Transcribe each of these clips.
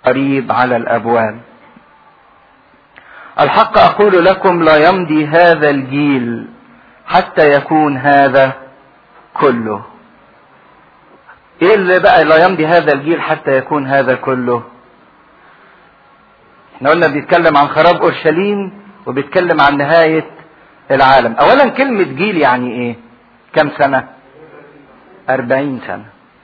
قريب على الابواب الحق اقول لكم لا يمضي هذا الجيل حتى يكون هذا كله ايه اللي بقى لا يمضي هذا الجيل حتى يكون هذا كله احنا قلنا بيتكلم عن خراب اورشليم وبيتكلم عن نهاية العالم اولا كلمة جيل يعني ايه كم سنة اربعين سنة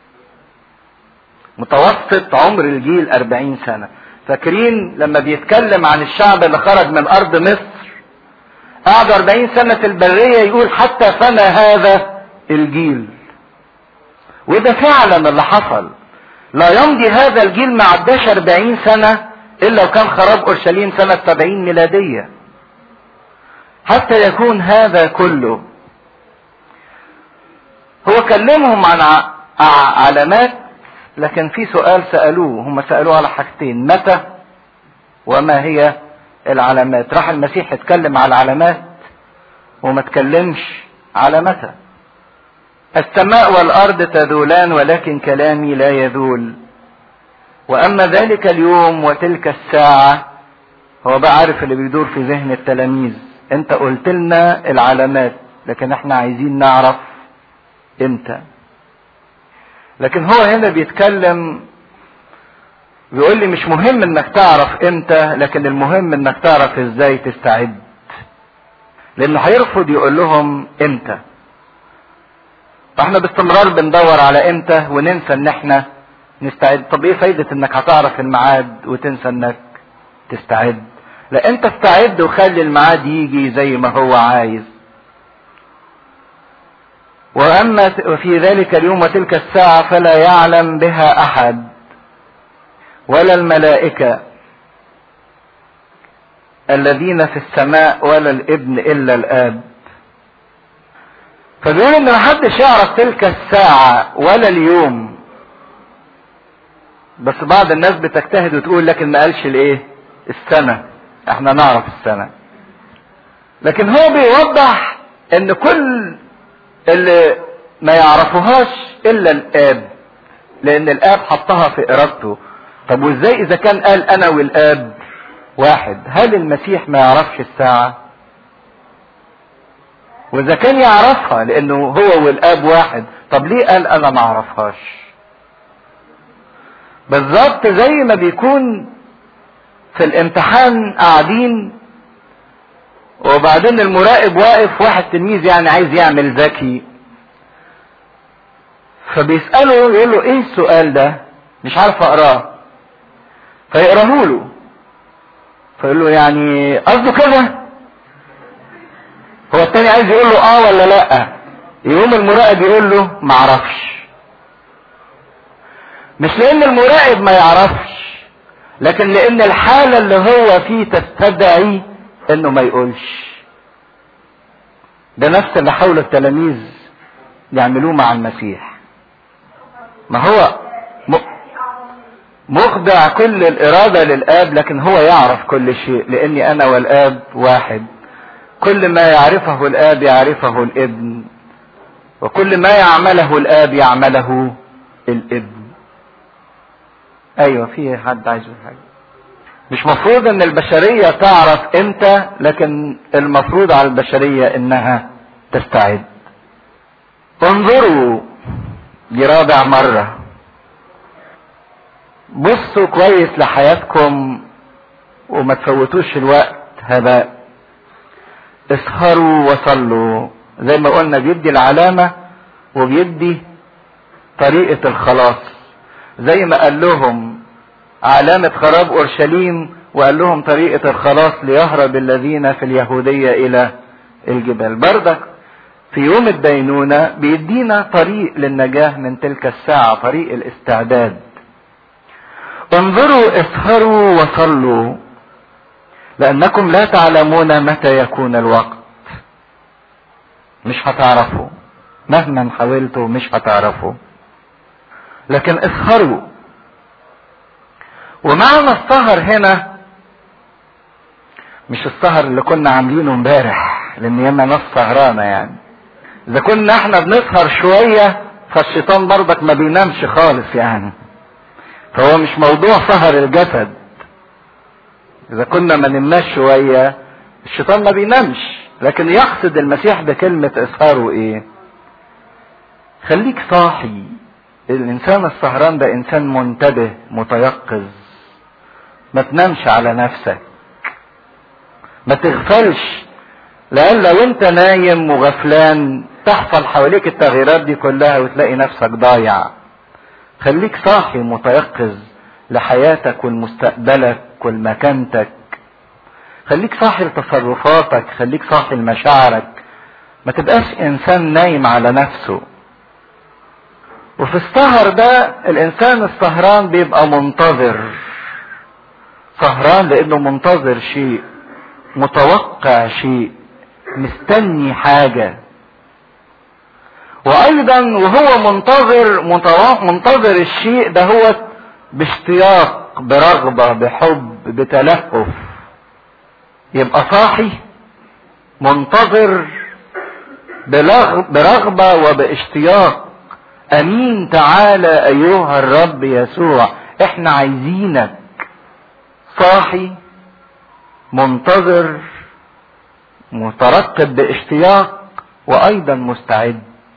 متوسط عمر الجيل اربعين سنة فاكرين لما بيتكلم عن الشعب اللي خرج من ارض مصر قعد اربعين سنة في البرية يقول حتى فنى هذا الجيل وده فعلا اللي حصل لا يمضي هذا الجيل ما عداش اربعين سنة الا وكان خراب اورشليم سنة سبعين ميلادية حتى يكون هذا كله هو كلمهم عن علامات لكن في سؤال سألوه هم سألوه على حاجتين متى وما هي العلامات راح المسيح اتكلم على العلامات وما تكلمش على متى السماء والارض تذولان ولكن كلامي لا يذول واما ذلك اليوم وتلك الساعه هو بقى عارف اللي بيدور في ذهن التلاميذ انت قلت لنا العلامات لكن احنا عايزين نعرف امتى لكن هو هنا بيتكلم بيقول لي مش مهم انك تعرف امتى لكن المهم انك تعرف ازاي تستعد لانه هيرفض يقول لهم امتى فاحنا باستمرار بندور على امتى وننسى ان احنا نستعد طب ايه فايدة انك هتعرف الميعاد وتنسى انك تستعد لا انت استعد وخلي الميعاد يجي زي ما هو عايز واما في ذلك اليوم وتلك الساعة فلا يعلم بها احد ولا الملائكة الذين في السماء ولا الابن الا الاب فبيقول ان محدش يعرف تلك الساعة ولا اليوم بس بعض الناس بتجتهد وتقول لكن ما قالش الايه السنة احنا نعرف السنة لكن هو بيوضح ان كل اللي ما يعرفوهاش الا الاب لان الاب حطها في ارادته طب وازاي اذا كان قال انا والاب واحد هل المسيح ما يعرفش الساعة واذا كان يعرفها لانه هو والاب واحد طب ليه قال انا ما اعرفهاش بالظبط زي ما بيكون في الامتحان قاعدين وبعدين المراقب واقف واحد تلميذ يعني عايز يعمل ذكي فبيسأله يقول له ايه السؤال ده مش عارف اقراه فيقراه له فيقول له يعني قصده كده هو التاني عايز يقول له اه ولا لا يقوم المراقب يقول له معرفش مش لان المراقب ما يعرفش لكن لان الحالة اللي هو فيه تستدعي انه ما يقولش ده نفس اللي حاول التلاميذ يعملوه مع المسيح ما هو مخضع كل الإرادة للآب لكن هو يعرف كل شيء لأني أنا والآب واحد كل ما يعرفه الآب يعرفه الابن وكل ما يعمله الآب يعمله الابن أيوة في حد عايز حاجة مش مفروض ان البشرية تعرف امتى لكن المفروض على البشرية انها تستعد انظروا دي رابع مرة بصوا كويس لحياتكم وما تفوتوش الوقت هباء اسهروا وصلوا زي ما قلنا بيدي العلامة وبيدي طريقة الخلاص زي ما قال لهم علامة خراب أورشليم وقال لهم طريقة الخلاص ليهرب الذين في اليهودية إلى الجبال بردك في يوم الدينونة بيدينا طريق للنجاة من تلك الساعة طريق الاستعداد انظروا اسهروا وصلوا لأنكم لا تعلمون متى يكون الوقت مش هتعرفوا مهما حاولتوا مش هتعرفوا لكن اسهروا ومعنى السهر هنا مش السهر اللي كنا عاملينه امبارح لان ياما ناس سهرانه يعني اذا كنا احنا بنسهر شويه فالشيطان برضك ما بينامش خالص يعني فهو مش موضوع سهر الجسد اذا كنا ما نمناش شوية الشيطان ما بينامش لكن يقصد المسيح بكلمة اسهاره ايه خليك صاحي الانسان السهران ده انسان منتبه متيقظ ما تنامش على نفسك ما تغفلش لان لو انت نايم وغفلان تحصل حواليك التغييرات دي كلها وتلاقي نفسك ضايع خليك صاحي متيقظ لحياتك ولمستقبلك ولمكانتك خليك صاحي لتصرفاتك خليك صاحي لمشاعرك ما تبقاش انسان نايم على نفسه وفي السهر ده الانسان السهران بيبقى منتظر سهران لانه منتظر شيء متوقع شيء مستني حاجة وايضا وهو منتظر منتظر الشيء ده هو باشتياق برغبة بحب بتلهف يبقى صاحي منتظر برغبة وباشتياق امين تعالى ايها الرب يسوع احنا عايزينك صاحي منتظر مترقب باشتياق وايضا مستعد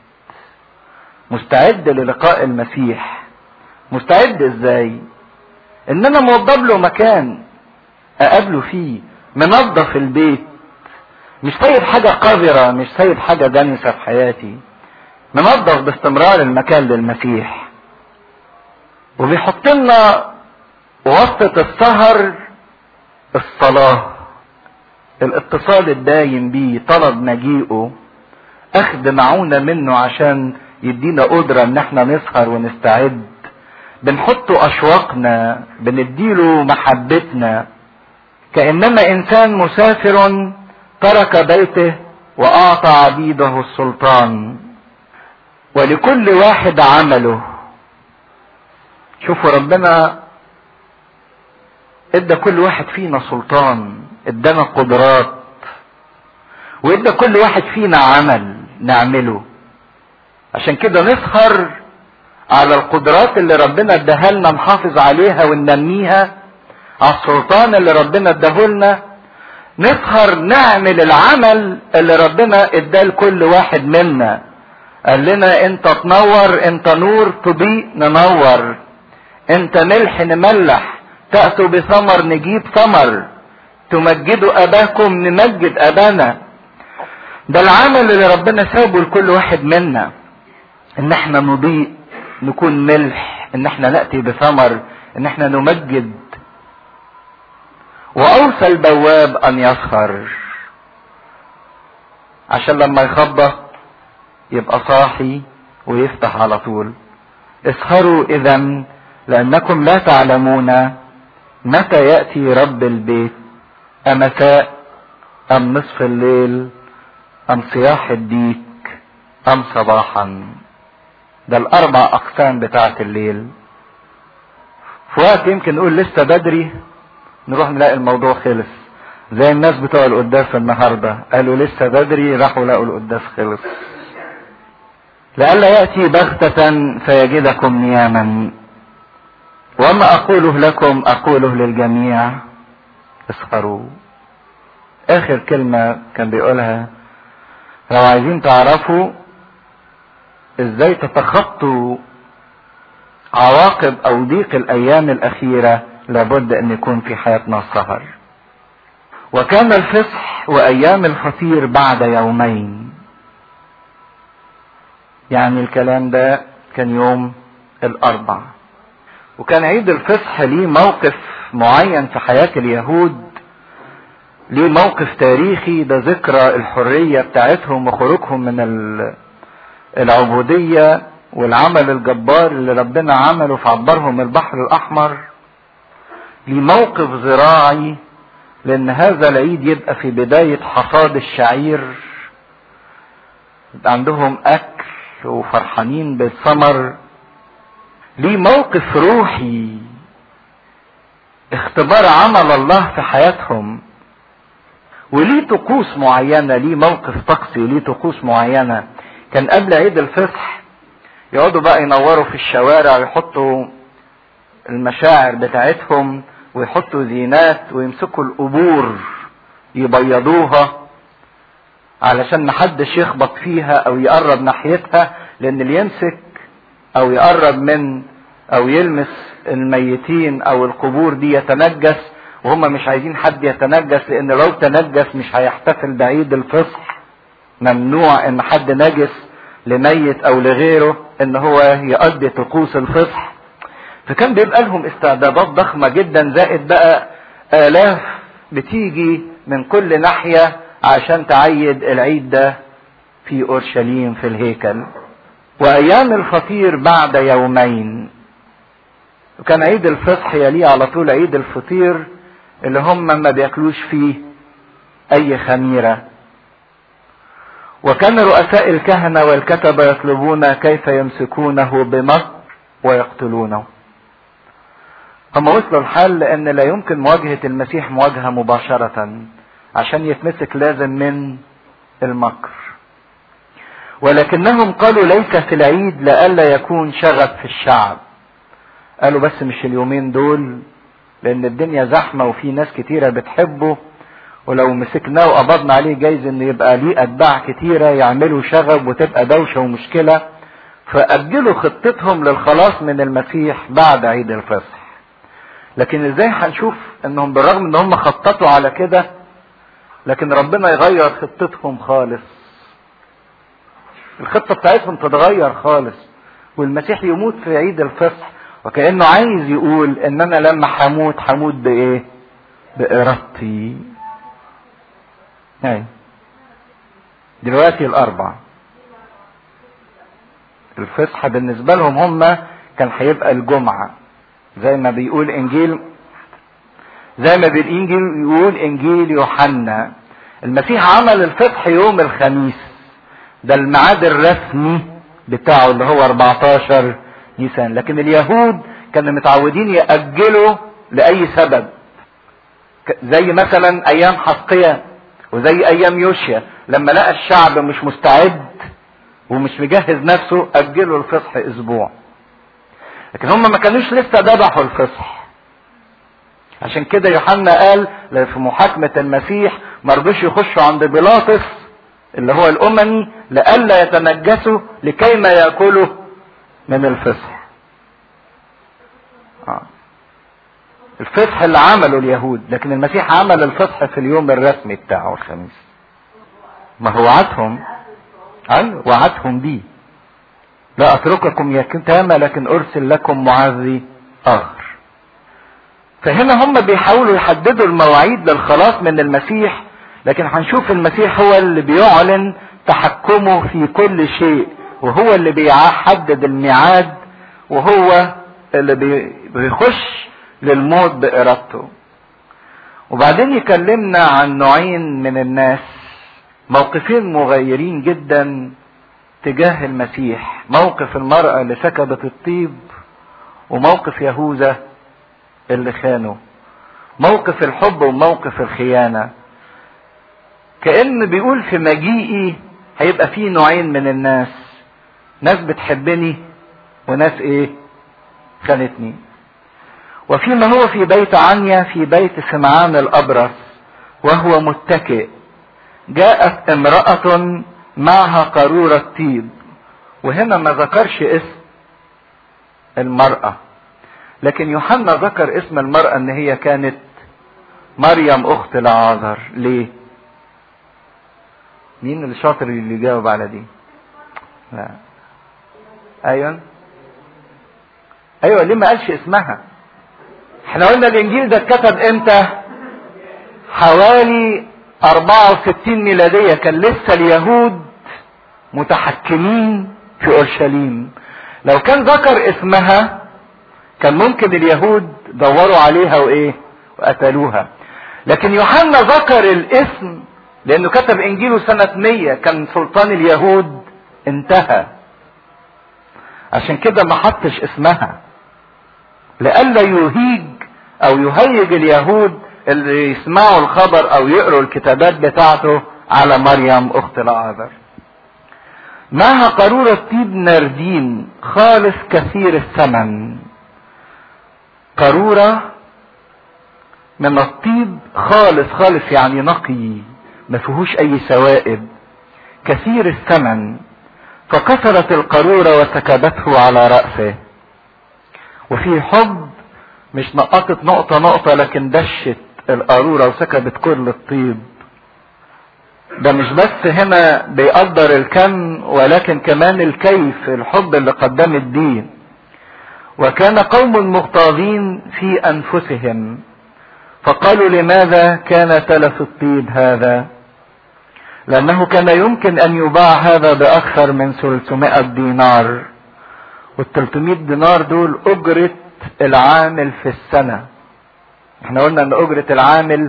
مستعد للقاء المسيح مستعد ازاي ان انا موضب له مكان اقابله فيه منظف البيت مش سايب حاجة قذرة مش سايب حاجة دنسة في حياتي منظف باستمرار المكان للمسيح وبيحط لنا وسط السهر الصلاة الاتصال الدايم بيه طلب مجيئه اخذ معونة منه عشان يدينا قدرة ان احنا نسهر ونستعد بنحط اشواقنا بنديله محبتنا كانما انسان مسافر ترك بيته واعطى عبيده السلطان ولكل واحد عمله شوفوا ربنا ادى كل واحد فينا سلطان ادانا قدرات وادى كل واحد فينا عمل نعمله عشان كده نسهر على القدرات اللي ربنا اداها لنا نحافظ عليها وننميها على السلطان اللي ربنا اداهولنا نسهر نعمل العمل اللي ربنا اداه لكل واحد منا قال لنا انت تنور انت نور تضيء ننور انت ملح نملح تأتوا بثمر نجيب ثمر تمجدوا اباكم نمجد ابانا ده العمل اللي ربنا سابه لكل واحد منا ان احنا نضيء نكون ملح ان احنا نأتي بثمر ان احنا نمجد واوصى البواب ان يسهر عشان لما يخبط يبقى صاحي ويفتح على طول اسهروا اذا لانكم لا تعلمون متى ياتي رب البيت امساء ام نصف الليل ام صياح الديك ام صباحا ده الاربع اقسام بتاعه الليل في وقت يمكن نقول لسه بدري نروح نلاقي الموضوع خلص زي الناس بتوع القداس النهارده قالوا لسه بدري راحوا لقوا القداس خلص لئلا ياتي بغتة فيجدكم نياما وما اقوله لكم اقوله للجميع اسخروا اخر كلمة كان بيقولها لو عايزين تعرفوا ازاي تتخطوا عواقب او ضيق الايام الاخيرة لابد ان يكون في حياتنا السهر وكان الفصح وايام الفطير بعد يومين يعني الكلام ده كان يوم الاربع وكان عيد الفصح ليه موقف معين في حياة اليهود ليه موقف تاريخي ده ذكرى الحرية بتاعتهم وخروجهم من العبودية والعمل الجبار اللي ربنا عمله في عبرهم البحر الأحمر ليه موقف زراعي لأن هذا العيد يبقى في بداية حصاد الشعير عندهم أكل وفرحانين بالثمر ليه موقف روحي اختبار عمل الله في حياتهم وليه طقوس معينة ليه موقف طقسي ليه طقوس معينة كان قبل عيد الفصح يقعدوا بقى ينوروا في الشوارع ويحطوا المشاعر بتاعتهم ويحطوا زينات ويمسكوا القبور يبيضوها علشان محدش يخبط فيها او يقرب ناحيتها لان اللي يمسك او يقرب من او يلمس الميتين او القبور دي يتنجس وهم مش عايزين حد يتنجس لان لو تنجس مش هيحتفل بعيد الفصح ممنوع ان حد نجس لميت او لغيره ان هو يقضي طقوس الفصح فكان بيبقى لهم استعدادات ضخمة جدا زائد بقى آلاف بتيجي من كل ناحية عشان تعيد العيد ده في أورشليم في الهيكل وأيام الفطير بعد يومين وكان عيد الفصح يليه على طول عيد الفطير اللي هم ما بياكلوش فيه أي خميرة وكان رؤساء الكهنة والكتبة يطلبون كيف يمسكونه بمكر ويقتلونه هم وصلوا الحل لان لا يمكن مواجهة المسيح مواجهة مباشرة عشان يتمسك لازم من المكر ولكنهم قالوا ليس في العيد لئلا يكون شغب في الشعب قالوا بس مش اليومين دول لان الدنيا زحمة وفي ناس كتيرة بتحبه ولو مسكناه وقبضنا عليه جايز ان يبقى ليه اتباع كتيرة يعملوا شغب وتبقى دوشة ومشكلة فأجلوا خطتهم للخلاص من المسيح بعد عيد الفصح لكن ازاي هنشوف انهم بالرغم ان هم خططوا على كده لكن ربنا يغير خطتهم خالص الخطة بتاعتهم تتغير خالص والمسيح يموت في عيد الفصح وكأنه عايز يقول ان انا لما هموت هموت بايه بارادتي يعني دلوقتي الاربع الفصح بالنسبة لهم هم كان هيبقى الجمعة زي ما بيقول انجيل زي ما بالانجيل يقول انجيل يوحنا المسيح عمل الفصح يوم الخميس ده الميعاد الرسمي بتاعه اللي هو 14 نيسان لكن اليهود كانوا متعودين يأجلوا لأي سبب زي مثلا أيام حسقية وزي أيام يوشيا لما لقى الشعب مش مستعد ومش مجهز نفسه أجلوا الفصح أسبوع لكن هم ما كانوش لسه ذبحوا الفصح عشان كده يوحنا قال في محاكمة المسيح ما رضوش يخشوا عند بيلاطس اللي هو الأممي لئلا يتنجسوا لكي ما يأكلوا من الفصح آه. الفصح اللي عمله اليهود لكن المسيح عمل الفصح في اليوم الرسمي بتاعه الخميس ما هو وعدهم ايوه وعدهم بيه لا اترككم يتامى لكن ارسل لكم معزي اخر فهنا هم بيحاولوا يحددوا المواعيد للخلاص من المسيح لكن هنشوف المسيح هو اللي بيعلن تحكمه في كل شيء وهو اللي بيحدد الميعاد وهو اللي بيخش للموت بارادته وبعدين يكلمنا عن نوعين من الناس موقفين مغيرين جدا تجاه المسيح موقف المرأة اللي سكبت الطيب وموقف يهوذا اللي خانه موقف الحب وموقف الخيانة كأن بيقول في مجيئي هيبقى في نوعين من الناس ناس بتحبني وناس ايه خانتني وفيما هو في بيت عنيا في بيت سمعان الأبرص وهو متكئ جاءت امرأة معها قارورة طيب وهنا ما ذكرش اسم المرأة لكن يوحنا ذكر اسم المرأة ان هي كانت مريم اخت العازر ليه مين الشاطر اللي يجاوب على دي لا ايوه ايوه ليه ما قالش اسمها احنا قلنا الانجيل ده اتكتب امتى حوالي 64 ميلادية كان لسه اليهود متحكمين في اورشليم لو كان ذكر اسمها كان ممكن اليهود دوروا عليها وايه وقتلوها لكن يوحنا ذكر الاسم لانه كتب انجيله سنة 100 كان سلطان اليهود انتهى عشان كده ما حطش اسمها لئلا يهيج او يهيج اليهود اللي يسمعوا الخبر او يقروا الكتابات بتاعته على مريم اخت العازر معها قارورة طيب ناردين خالص كثير الثمن قارورة من الطيب خالص خالص يعني نقي ما فيهوش اي سوائب كثير الثمن فكسرت القارورة وسكبته على رأسه وفي حب مش نقطت نقطة نقطة لكن دشت القارورة وسكبت كل الطيب ده مش بس هنا بيقدر الكم ولكن كمان الكيف الحب اللي قدمت بيه وكان قوم مغتاظين في انفسهم فقالوا لماذا كان تلف الطيب هذا لانه كان يمكن ان يباع هذا باكثر من 300 دينار وال 300 دينار دول اجرة العامل في السنة احنا قلنا ان اجرة العامل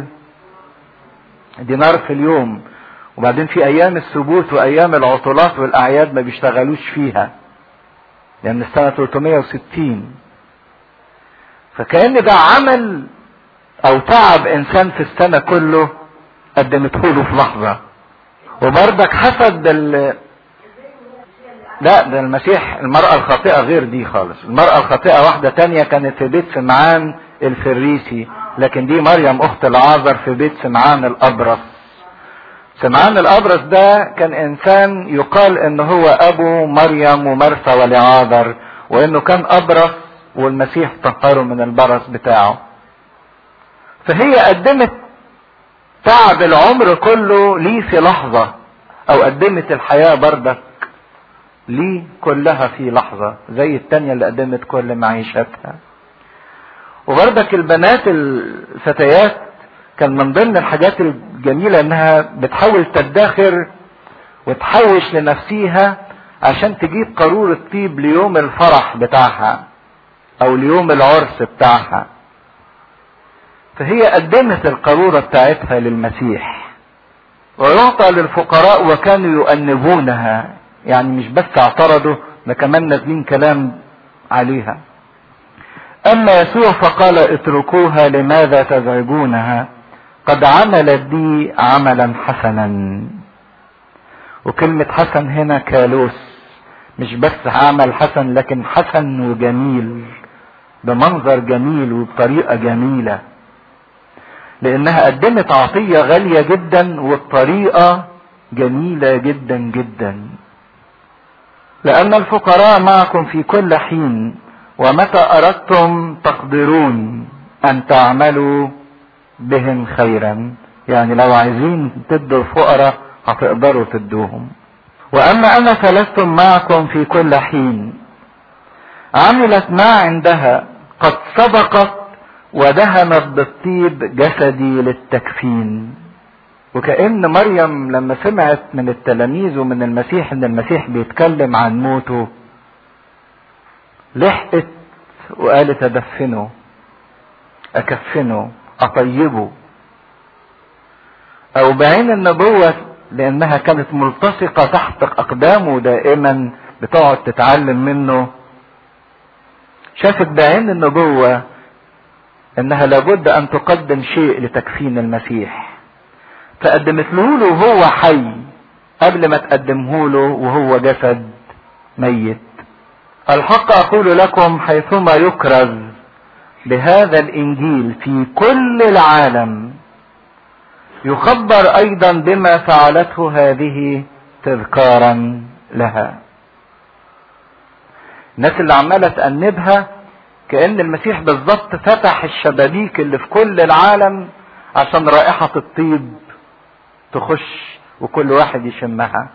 دينار في اليوم وبعدين في ايام السبوت وايام العطلات والاعياد ما بيشتغلوش فيها لان السنة 360 فكأن ده عمل او تعب انسان في السنة كله قدمته له في لحظة وبرضك حسب ال لا ده المسيح المرأة الخاطئة غير دي خالص المرأة الخاطئة واحدة تانية كانت في بيت سمعان الفريسي لكن دي مريم اخت العازر في بيت سمعان الابرص سمعان الابرص ده كان انسان يقال ان هو ابو مريم ومرثى ولعازر وانه كان ابرص والمسيح طهره من البرص بتاعه فهي قدمت تعب العمر كله ليه في لحظة او قدمت الحياة بردك ليه كلها في لحظة زي التانية اللي قدمت كل معيشتها وبردك البنات الفتيات كان من ضمن الحاجات الجميلة انها بتحاول تدخر وتحوش لنفسيها عشان تجيب قارورة طيب ليوم الفرح بتاعها او ليوم العرس بتاعها فهي قدمت القارورة بتاعتها للمسيح ويعطى للفقراء وكانوا يؤنبونها يعني مش بس اعترضوا ده كمان نازلين كلام عليها اما يسوع فقال اتركوها لماذا تزعجونها قد عملت دي عملا حسنا وكلمة حسن هنا كالوس مش بس عمل حسن لكن حسن وجميل بمنظر جميل وبطريقة جميلة لانها قدمت عطية غالية جدا وبطريقة جميلة جدا جدا لان الفقراء معكم في كل حين ومتى اردتم تقدرون ان تعملوا بهم خيرا يعني لو عايزين تدوا الفقراء هتقدروا تدوهم واما انا فلست معكم في كل حين عملت ما عندها قد سبقت ودهنت بالطيب جسدي للتكفين وكأن مريم لما سمعت من التلاميذ ومن المسيح ان المسيح بيتكلم عن موته لحقت وقالت ادفنه اكفنه اطيبه او بعين النبوة لانها كانت ملتصقة تحت اقدامه دائما بتقعد تتعلم منه شافت بعين النبوة انها لابد ان تقدم شيء لتكفين المسيح فقدمت له له وهو حي قبل ما تقدمه له وهو جسد ميت الحق اقول لكم حيثما يكرز بهذا الانجيل في كل العالم يخبر ايضا بما فعلته هذه تذكارا لها الناس اللي عماله تأنبها كأن المسيح بالظبط فتح الشبابيك اللي في كل العالم عشان رائحة الطيب تخش وكل واحد يشمها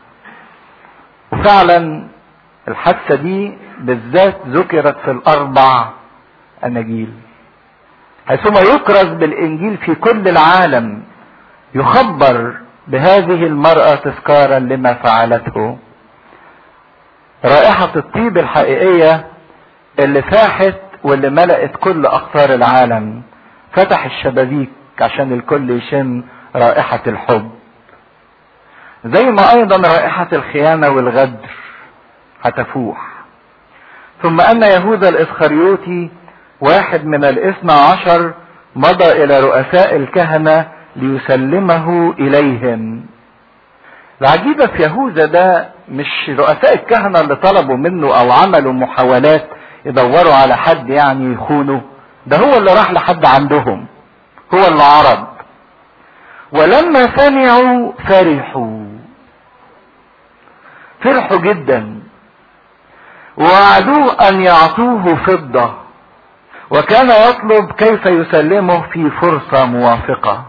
وفعلا الحادثة دي بالذات ذكرت في الأربع أناجيل حيثما يكرز بالإنجيل في كل العالم يخبر بهذه المرأة تذكارا لما فعلته رائحة الطيب الحقيقية اللي فاحت واللي ملأت كل أقطار العالم فتح الشبابيك عشان الكل يشم رائحة الحب زي ما أيضا رائحة الخيانة والغدر هتفوح ثم أن يهوذا الإسخريوطي واحد من الاثنى عشر مضى إلى رؤساء الكهنة ليسلمه إليهم العجيبة في يهوذا ده مش رؤساء الكهنة اللي طلبوا منه أو عملوا محاولات يدوروا على حد يعني يخونه ده هو اللي راح لحد عندهم هو اللي عرض ولما سمعوا فرحوا فرحوا جدا ووعدوه ان يعطوه فضة وكان يطلب كيف يسلمه في فرصة موافقة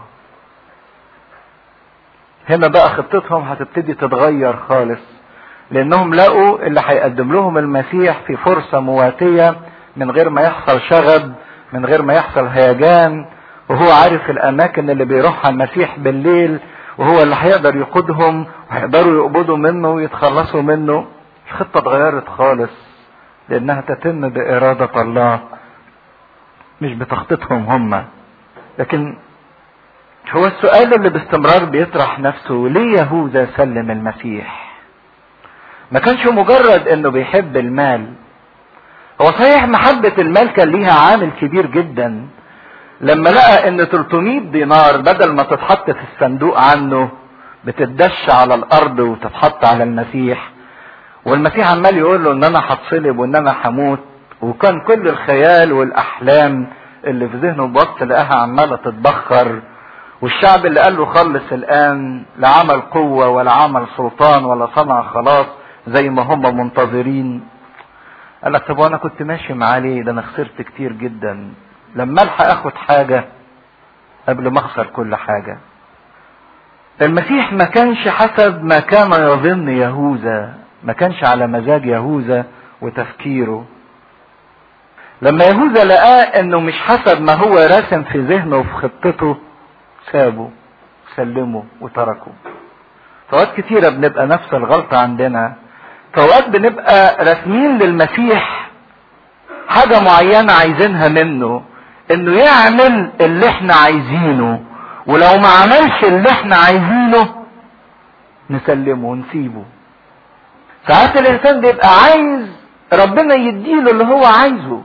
هنا بقى خطتهم هتبتدي تتغير خالص لانهم لقوا اللي هيقدم لهم المسيح في فرصة مواتية من غير ما يحصل شغب من غير ما يحصل هيجان وهو عارف الاماكن اللي بيروحها المسيح بالليل وهو اللي هيقدر يقودهم وهيقدروا يقبضوا منه ويتخلصوا منه الخطة اتغيرت خالص لانها تتم بارادة الله مش بتخطيطهم هم لكن هو السؤال اللي باستمرار بيطرح نفسه ليه يهوذا سلم المسيح ما كانش مجرد انه بيحب المال هو صحيح محبة المال كان ليها عامل كبير جدا لما لقى ان 300 دينار بدل ما تتحط في الصندوق عنه بتدش على الارض وتتحط على المسيح والمسيح عمال يقول له ان انا هتصلب وان انا هموت وكان كل الخيال والاحلام اللي في ذهنه بوقت لقاها عماله تتبخر والشعب اللي قال له خلص الان لا عمل قوه ولا عمل سلطان ولا صنع خلاص زي ما هم منتظرين قال لك طب وانا كنت ماشي معاه ليه ده انا خسرت كتير جدا لما الحق اخد حاجه قبل ما اخسر كل حاجه المسيح ما كانش حسب ما كان يظن يهوذا ما كانش على مزاج يهوذا وتفكيره لما يهوذا لقاه انه مش حسب ما هو راسم في ذهنه وفي خطته سابه سلمه وتركه فوقات كتيرة بنبقى نفس الغلطة عندنا فوقات بنبقى راسمين للمسيح حاجة معينة عايزينها منه انه يعمل اللي احنا عايزينه ولو ما عملش اللي احنا عايزينه نسلمه ونسيبه ساعات الانسان بيبقى عايز ربنا يديله اللي هو عايزه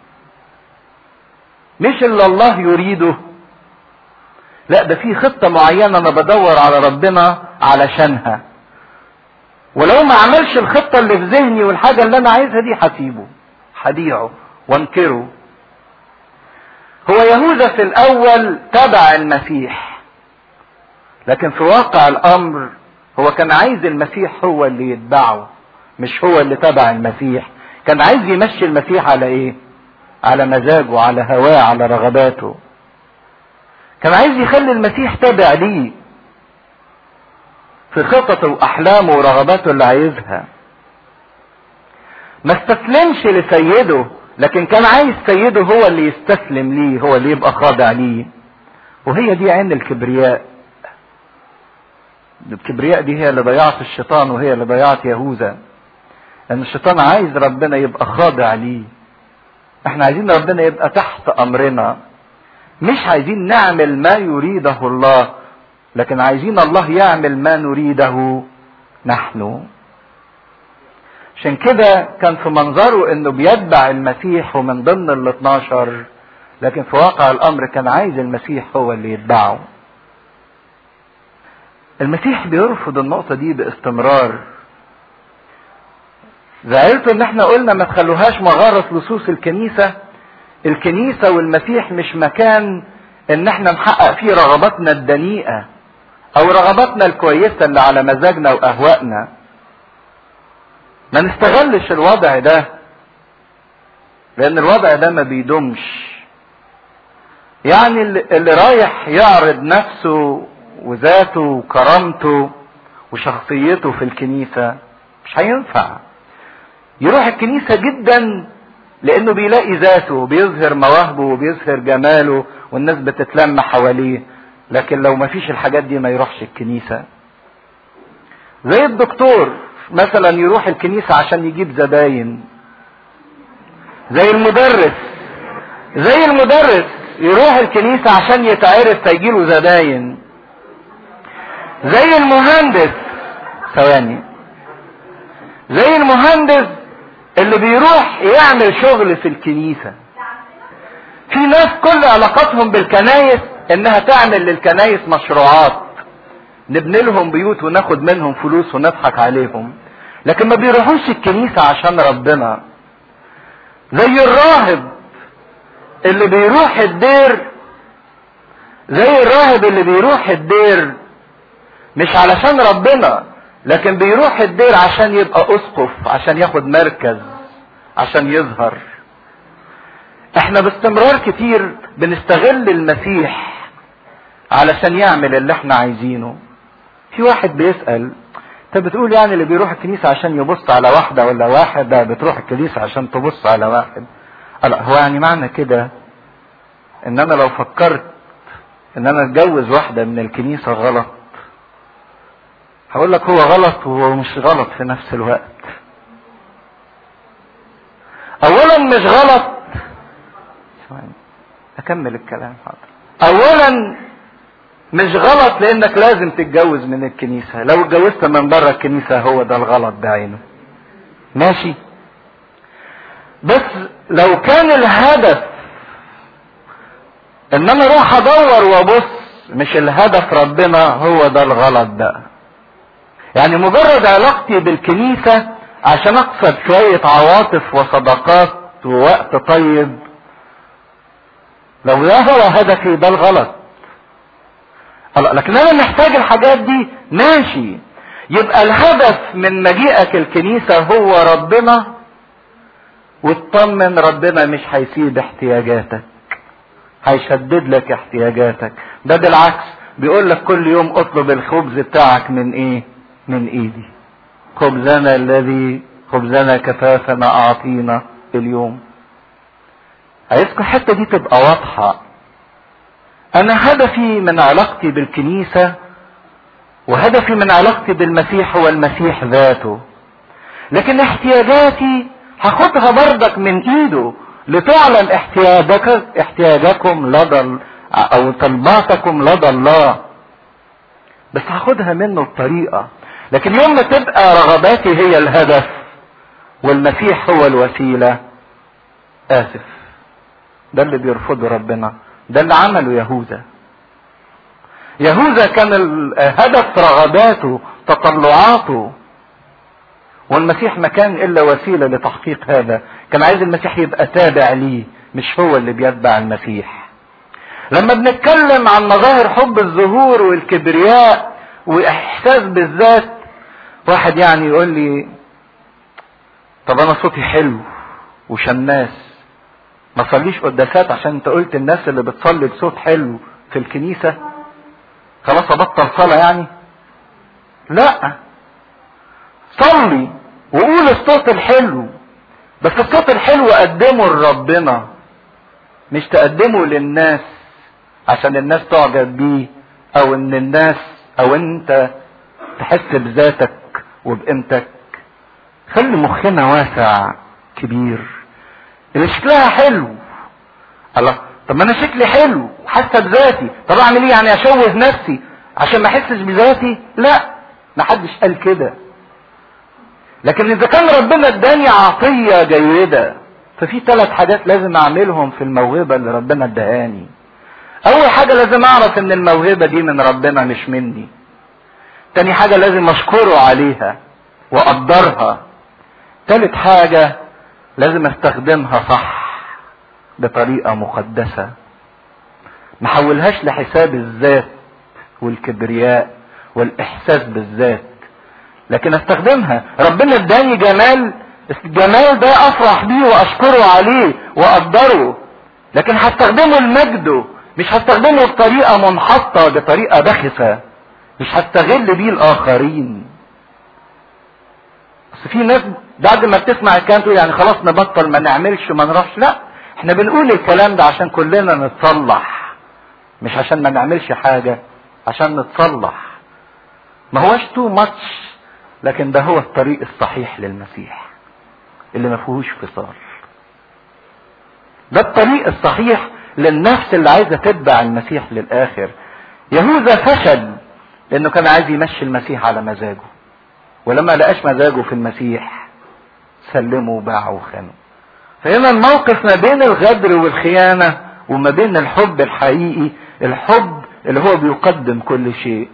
مش اللي الله يريده لا ده في خطة معينة انا بدور على ربنا علشانها ولو ما عملش الخطة اللي في ذهني والحاجة اللي انا عايزها دي هسيبه هبيعه وانكره هو يهوذا في الاول تبع المسيح لكن في واقع الامر هو كان عايز المسيح هو اللي يتبعه مش هو اللي تبع المسيح كان عايز يمشي المسيح على ايه على مزاجه على هواه على رغباته كان عايز يخلي المسيح تابع ليه في خططه واحلامه ورغباته اللي عايزها ما استسلمش لسيده لكن كان عايز سيده هو اللي يستسلم ليه هو اللي يبقى خاضع ليه وهي دي عين الكبرياء الكبرياء دي هي اللي ضيعت الشيطان وهي اللي ضيعت يهوذا لان الشيطان عايز ربنا يبقى خاضع ليه احنا عايزين ربنا يبقى تحت امرنا مش عايزين نعمل ما يريده الله لكن عايزين الله يعمل ما نريده نحن عشان كده كان في منظره انه بيتبع المسيح ومن ضمن ال 12 لكن في واقع الامر كان عايز المسيح هو اللي يتبعه المسيح بيرفض النقطة دي باستمرار زعلتوا ان احنا قلنا ما تخلوهاش مغارة لصوص الكنيسة الكنيسة والمسيح مش مكان ان احنا نحقق فيه رغباتنا الدنيئة او رغباتنا الكويسة اللي على مزاجنا واهوائنا ما نستغلش الوضع ده لان الوضع ده ما بيدومش يعني اللي رايح يعرض نفسه وذاته وكرامته وشخصيته في الكنيسة مش هينفع يروح الكنيسة جدا لانه بيلاقي ذاته وبيظهر مواهبه وبيظهر جماله والناس بتتلم حواليه لكن لو ما فيش الحاجات دي ما يروحش الكنيسة زي الدكتور مثلا يروح الكنيسة عشان يجيب زباين زي المدرس زي المدرس يروح الكنيسة عشان يتعرف فيجيله زباين زي المهندس ثواني زي المهندس اللي بيروح يعمل شغل في الكنيسة في ناس كل علاقاتهم بالكنايس انها تعمل للكنايس مشروعات نبني لهم بيوت وناخد منهم فلوس ونضحك عليهم لكن ما بيروحوش الكنيسة عشان ربنا زي الراهب اللي بيروح الدير زي الراهب اللي بيروح الدير مش علشان ربنا لكن بيروح الدير عشان يبقى اسقف عشان ياخد مركز عشان يظهر احنا باستمرار كتير بنستغل المسيح علشان يعمل اللي احنا عايزينه في واحد بيسأل انت بتقول يعني اللي بيروح الكنيسة عشان يبص على واحدة ولا واحدة بتروح الكنيسة عشان تبص على واحد لا هو يعني معنى كده ان انا لو فكرت ان انا اتجوز واحدة من الكنيسة غلط هقول لك هو غلط ومش غلط في نفس الوقت اولا مش غلط ثواني اكمل الكلام حاضر اولا مش غلط لانك لازم تتجوز من الكنيسة لو اتجوزت من بره الكنيسة هو ده الغلط بعينه ماشي بس لو كان الهدف ان انا اروح ادور وابص مش الهدف ربنا هو ده الغلط بقى يعني مجرد علاقتي بالكنيسة عشان اقصد شوية عواطف وصداقات ووقت طيب لو ده هو هدفي ده الغلط لكن انا محتاج الحاجات دي ماشي يبقى الهدف من مجيئك الكنيسة هو ربنا واطمن ربنا مش هيسيب احتياجاتك هيشدد لك احتياجاتك ده بالعكس بيقول لك كل يوم اطلب الخبز بتاعك من ايه من ايدي خبزنا الذي خبزنا كفافنا اعطينا اليوم عايزكم الحته دي تبقى واضحه انا هدفي من علاقتي بالكنيسه وهدفي من علاقتي بالمسيح هو المسيح ذاته لكن احتياجاتي هاخدها بردك من ايده لتعلن احتياجك احتياجكم لدى او طلباتكم لدى الله بس هاخدها منه بطريقة لكن يوم ما تبقى رغباتي هي الهدف والمسيح هو الوسيلة آسف ده اللي بيرفضه ربنا ده اللي عمله يهوذا يهوذا كان الهدف رغباته تطلعاته والمسيح ما كان الا وسيله لتحقيق هذا كان عايز المسيح يبقى تابع ليه مش هو اللي بيتبع المسيح لما بنتكلم عن مظاهر حب الظهور والكبرياء واحساس بالذات واحد يعني يقول لي طب انا صوتي حلو وشماس ما صليش قداسات عشان انت قلت الناس اللي بتصلي بصوت حلو في الكنيسة خلاص ابطل صلاة يعني لا صلي وقول الصوت الحلو بس الصوت الحلو قدمه لربنا مش تقدمه للناس عشان الناس تعجب بيه او ان الناس او انت تحس بذاتك وبقيمتك خلي مخنا واسع كبير اللي شكلها حلو الله طب ما انا شكلي حلو وحاسه بذاتي طب اعمل ايه يعني اشوه نفسي عشان ما احسش بذاتي لا ما حدش قال كده لكن اذا كان ربنا اداني عطيه جيده ففي ثلاث حاجات لازم اعملهم في الموهبه اللي ربنا ادهاني اول حاجه لازم اعرف ان الموهبه دي من ربنا مش مني تاني حاجه لازم اشكره عليها واقدرها تالت حاجه لازم استخدمها صح بطريقه مقدسه ما حولهاش لحساب الذات والكبرياء والاحساس بالذات لكن استخدمها ربنا اداني جمال الجمال ده افرح بيه واشكره عليه واقدره لكن هستخدمه لمجده مش هستخدمه بطريقه منحطه بطريقه بخسه مش هستغل بيه الاخرين بس في ناس بعد ما بتسمع الكلام تقول يعني خلاص نبطل ما نعملش ما نروحش لا احنا بنقول الكلام ده عشان كلنا نتصلح مش عشان ما نعملش حاجه عشان نتصلح ما هوش تو ماتش لكن ده هو الطريق الصحيح للمسيح اللي ما فيهوش فصال ده الطريق الصحيح للنفس اللي عايزه تتبع المسيح للاخر يهوذا فشل لانه كان عايز يمشي المسيح على مزاجه ولما لقاش مزاجه في المسيح سلمه وباعه وخانه فهنا الموقف ما بين الغدر والخيانه وما بين الحب الحقيقي الحب اللي هو بيقدم كل شيء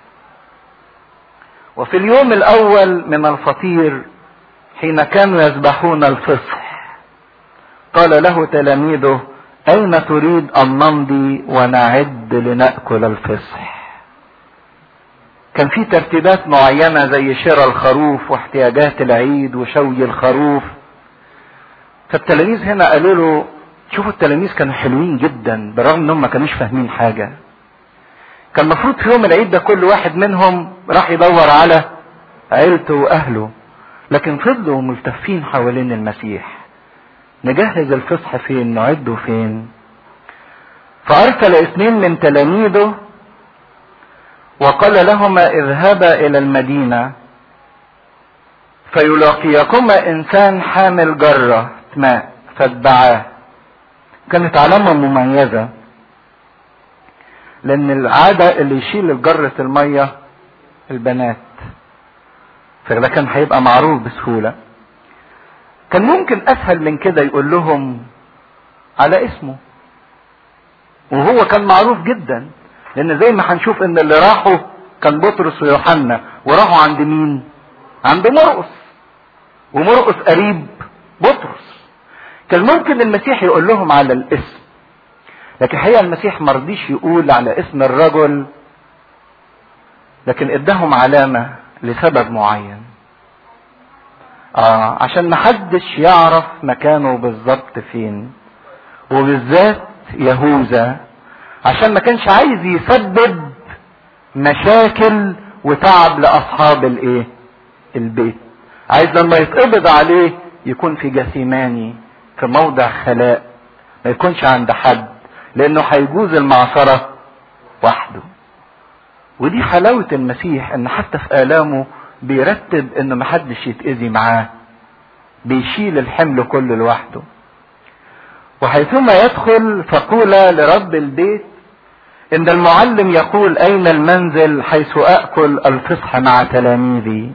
وفي اليوم الاول من الفطير حين كانوا يذبحون الفصح قال له تلاميذه اين تريد ان نمضي ونعد لنأكل الفصح كان في ترتيبات معينة زي شراء الخروف واحتياجات العيد وشوي الخروف فالتلاميذ هنا قالوا له شوفوا التلاميذ كانوا حلوين جدا بالرغم انهم ما كانوش فاهمين حاجة كان المفروض في يوم العيد ده كل واحد منهم راح يدور على عيلته واهله لكن فضلوا ملتفين حوالين المسيح نجهز الفصح فين نعده فين فارسل اثنين من تلاميذه وقال لهما اذهبا الى المدينه فيلاقيكما انسان حامل جره ماء فاتبعاه كانت علامه مميزه لان العاده اللي يشيل جره الميه البنات فده كان هيبقى معروف بسهوله كان ممكن اسهل من كده يقول لهم على اسمه وهو كان معروف جدا لان زي ما هنشوف ان اللي راحوا كان بطرس ويوحنا وراحوا عند مين عند مرقس ومرقس قريب بطرس كان ممكن المسيح يقول لهم على الاسم لكن الحقيقه المسيح مرضيش يقول على اسم الرجل لكن اداهم علامه لسبب معين اه عشان محدش يعرف مكانه بالظبط فين وبالذات يهوذا عشان ما كانش عايز يسبب مشاكل وتعب لاصحاب الايه البيت عايز لما يتقبض عليه يكون في جثيماني في موضع خلاء ما يكونش عند حد لانه هيجوز المعصرة وحده ودي حلاوة المسيح ان حتى في الامه بيرتب ان محدش يتأذي معاه بيشيل الحمل كله لوحده وحيثما يدخل فقول لرب البيت ان المعلم يقول اين المنزل حيث اكل الفصح مع تلاميذي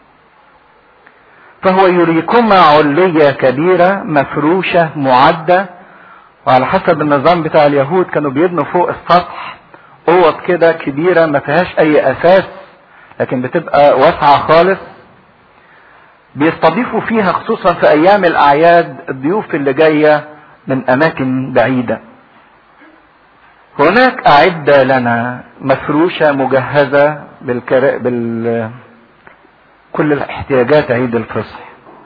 فهو يريكما علية كبيرة مفروشة معدة وعلى حسب النظام بتاع اليهود كانوا بيبنوا فوق السطح اوض كده كبيرة ما فيهاش اي اساس لكن بتبقى واسعة خالص بيستضيفوا فيها خصوصا في ايام الاعياد الضيوف اللي جاية من اماكن بعيدة هناك اعدة لنا مفروشة مجهزة بالكر... بال كل الاحتياجات عيد الفصح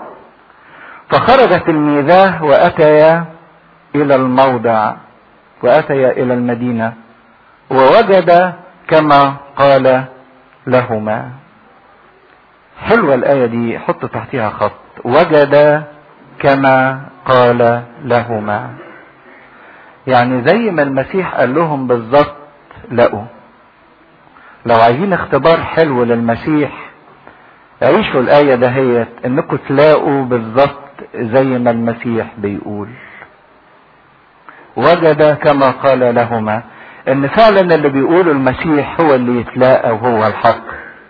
فخرج تلميذاه واتيا الى الموضع واتيا الى المدينة ووجد كما قال لهما حلوة الآية دي حط تحتها خط وجد كما قال لهما يعني زي ما المسيح قال لهم بالظبط لقوا لو عايزين اختبار حلو للمسيح عيشوا الآية دهيت انكم تلاقوا بالظبط زي ما المسيح بيقول وجد كما قال لهما ان فعلا اللي بيقوله المسيح هو اللي يتلاقى وهو الحق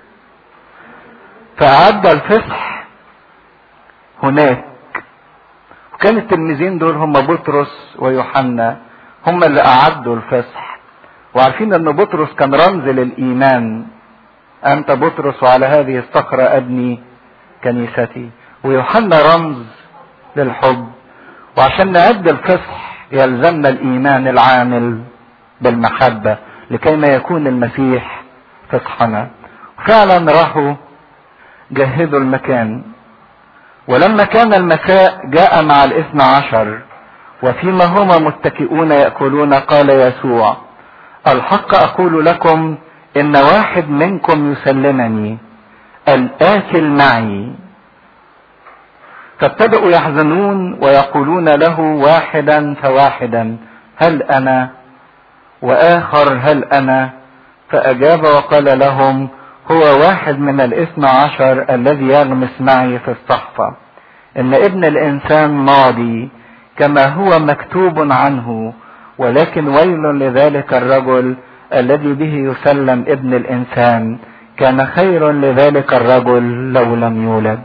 فأعد الفصح هناك وكان التلميذين دول هم بطرس ويوحنا هم اللي أعدوا الفصح وعارفين ان بطرس كان رمز للإيمان أنت بطرس وعلى هذه الصخرة أبني كنيستي ويوحنا رمز للحب وعشان نعد الفصح يلزمنا الإيمان العامل بالمحبة لكي ما يكون المسيح فصحنا فعلا راحوا جهزوا المكان ولما كان المساء جاء مع الاثنى عشر وفيما هما متكئون يأكلون قال يسوع الحق أقول لكم إن واحد منكم يسلمني الآكل معي فابتدأوا يحزنون ويقولون له واحدا فواحدا هل أنا وآخر هل أنا فأجاب وقال لهم هو واحد من الاثنى عشر الذي يغمس معي في الصحفة إن ابن الإنسان ماضي كما هو مكتوب عنه ولكن ويل لذلك الرجل الذي به يسلم ابن الإنسان كان خير لذلك الرجل لو لم يولد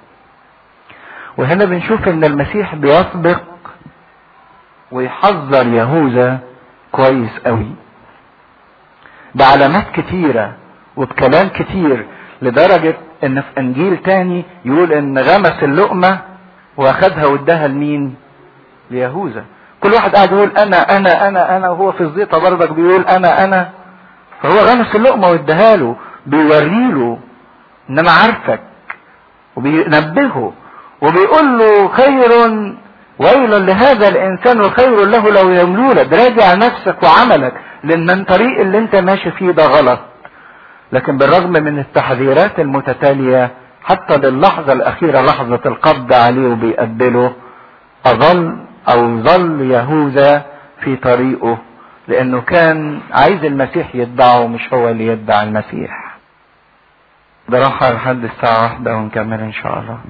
وهنا بنشوف ان المسيح بيسبق ويحذر يهوذا كويس قوي بعلامات كتيرة وبكلام كتير لدرجة ان في انجيل تاني يقول ان غمس اللقمة واخدها واداها لمين ليهوذا كل واحد قاعد يقول انا انا انا انا وهو في الزيطه برضك بيقول انا انا فهو غمس اللقمه واداها له بيوري له ان انا عارفك وبينبهه وبيقول له خير ويل لهذا الانسان وخير له لو يملولك راجع نفسك وعملك لان الطريق اللي انت ماشي فيه ده غلط لكن بالرغم من التحذيرات المتتالية حتى للحظة الأخيرة لحظة القبض عليه وبيقبله أظل أو ظل يهوذا في طريقه لأنه كان عايز المسيح يتبعه مش هو اللي يتبع المسيح ده راحة لحد الساعة واحدة ونكمل إن شاء الله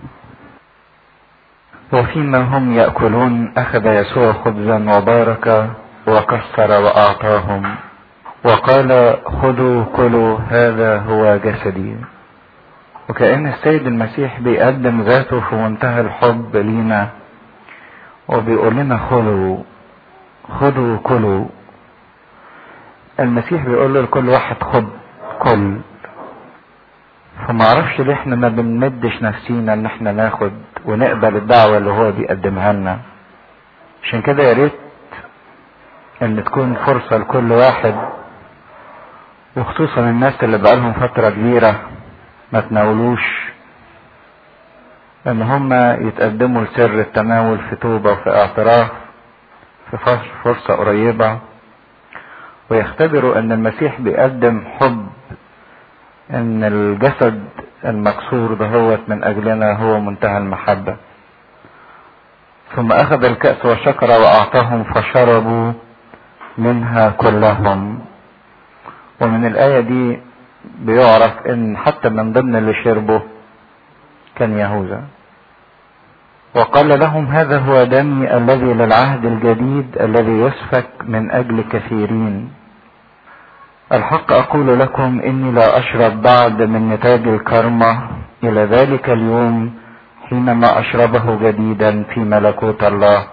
وفيما هم يأكلون أخذ يسوع خبزا وبارك وكسر وأعطاهم وقال خذوا كلوا هذا هو جسدي وكأن السيد المسيح بيقدم ذاته في منتهى الحب لينا وبيقول لنا خذوا خذوا كلوا المسيح بيقول له لكل واحد خد كل فما اعرفش ليه احنا ما بنمدش نفسينا ان احنا ناخد ونقبل الدعوة اللي هو بيقدمها لنا عشان كده يا ريت ان تكون فرصة لكل واحد وخصوصا الناس اللي بقالهم فترة كبيرة ما تناولوش ان هم يتقدموا لسر التناول في توبة وفي اعتراف في فرصة قريبة ويختبروا ان المسيح بيقدم حب ان الجسد المكسور دهوت من اجلنا هو منتهى المحبة ثم اخذ الكأس وشكر واعطاهم فشربوا منها كلهم ومن الآية دي بيعرف ان حتى من ضمن اللي شربه كان يهوذا وقال لهم هذا هو دمي الذي للعهد الجديد الذي يسفك من اجل كثيرين الحق اقول لكم اني لا اشرب بعد من نتاج الكرمة الى ذلك اليوم حينما اشربه جديدا في ملكوت الله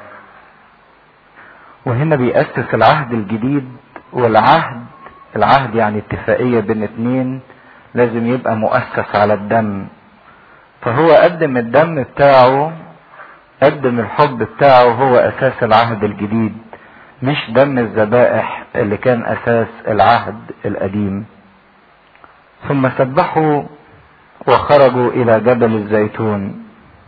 وهنا بيأسس العهد الجديد والعهد العهد يعني اتفاقية بين اتنين لازم يبقى مؤسس على الدم فهو قدم الدم بتاعه قدم الحب بتاعه هو اساس العهد الجديد مش دم الذبائح اللي كان اساس العهد القديم ثم سبحوا وخرجوا الى جبل الزيتون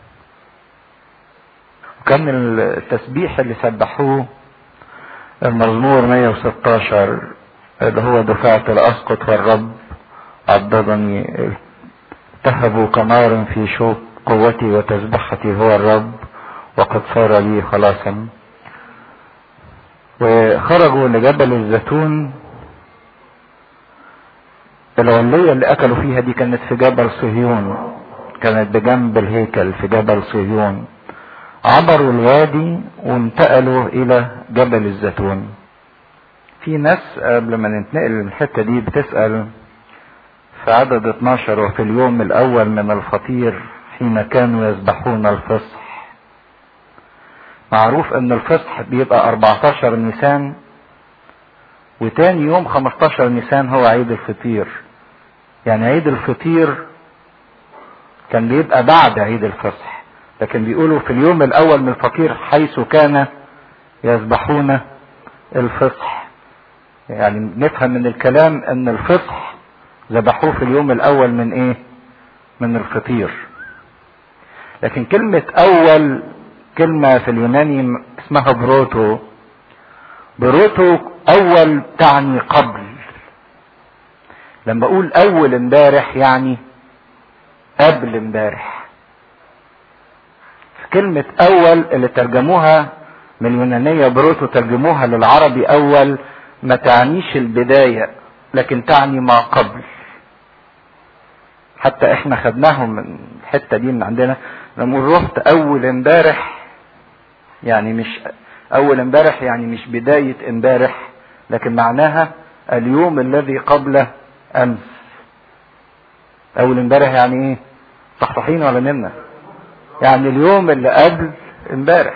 وكان التسبيح اللي سبحوه المزمور 116 اللي هو دفعت الاسقط والرب عضدني التهبوا كنار في شوك قوتي وتسبحتي هو الرب وقد صار لي خلاصا وخرجوا لجبل الزيتون العلية اللي أكلوا فيها دي كانت في جبل صهيون كانت بجنب الهيكل في جبل صهيون عبروا الوادي وانتقلوا إلى جبل الزيتون في ناس قبل ما ننتقل من الحتة دي بتسأل في عدد 12 وفي اليوم الأول من الفطير حين كانوا يذبحون الفصح معروف ان الفصح بيبقى 14 نيسان وتاني يوم 15 نيسان هو عيد الفطير يعني عيد الفطير كان بيبقى بعد عيد الفصح لكن بيقولوا في اليوم الاول من الفطير حيث كان يذبحون الفصح يعني نفهم من الكلام ان الفصح ذبحوه في اليوم الاول من ايه من الفطير لكن كلمة اول كلمة في اليوناني اسمها بروتو بروتو اول تعني قبل لما اقول اول امبارح يعني قبل امبارح كلمة اول اللي ترجموها من اليونانية بروتو ترجموها للعربي اول ما تعنيش البداية لكن تعني ما قبل حتى احنا خدناهم من الحتة دي من عندنا لما رحت اول امبارح يعني مش اول امبارح يعني مش بداية امبارح لكن معناها اليوم الذي قبل امس اول امبارح يعني ايه صحصحين ولا نمنا يعني اليوم اللي قبل امبارح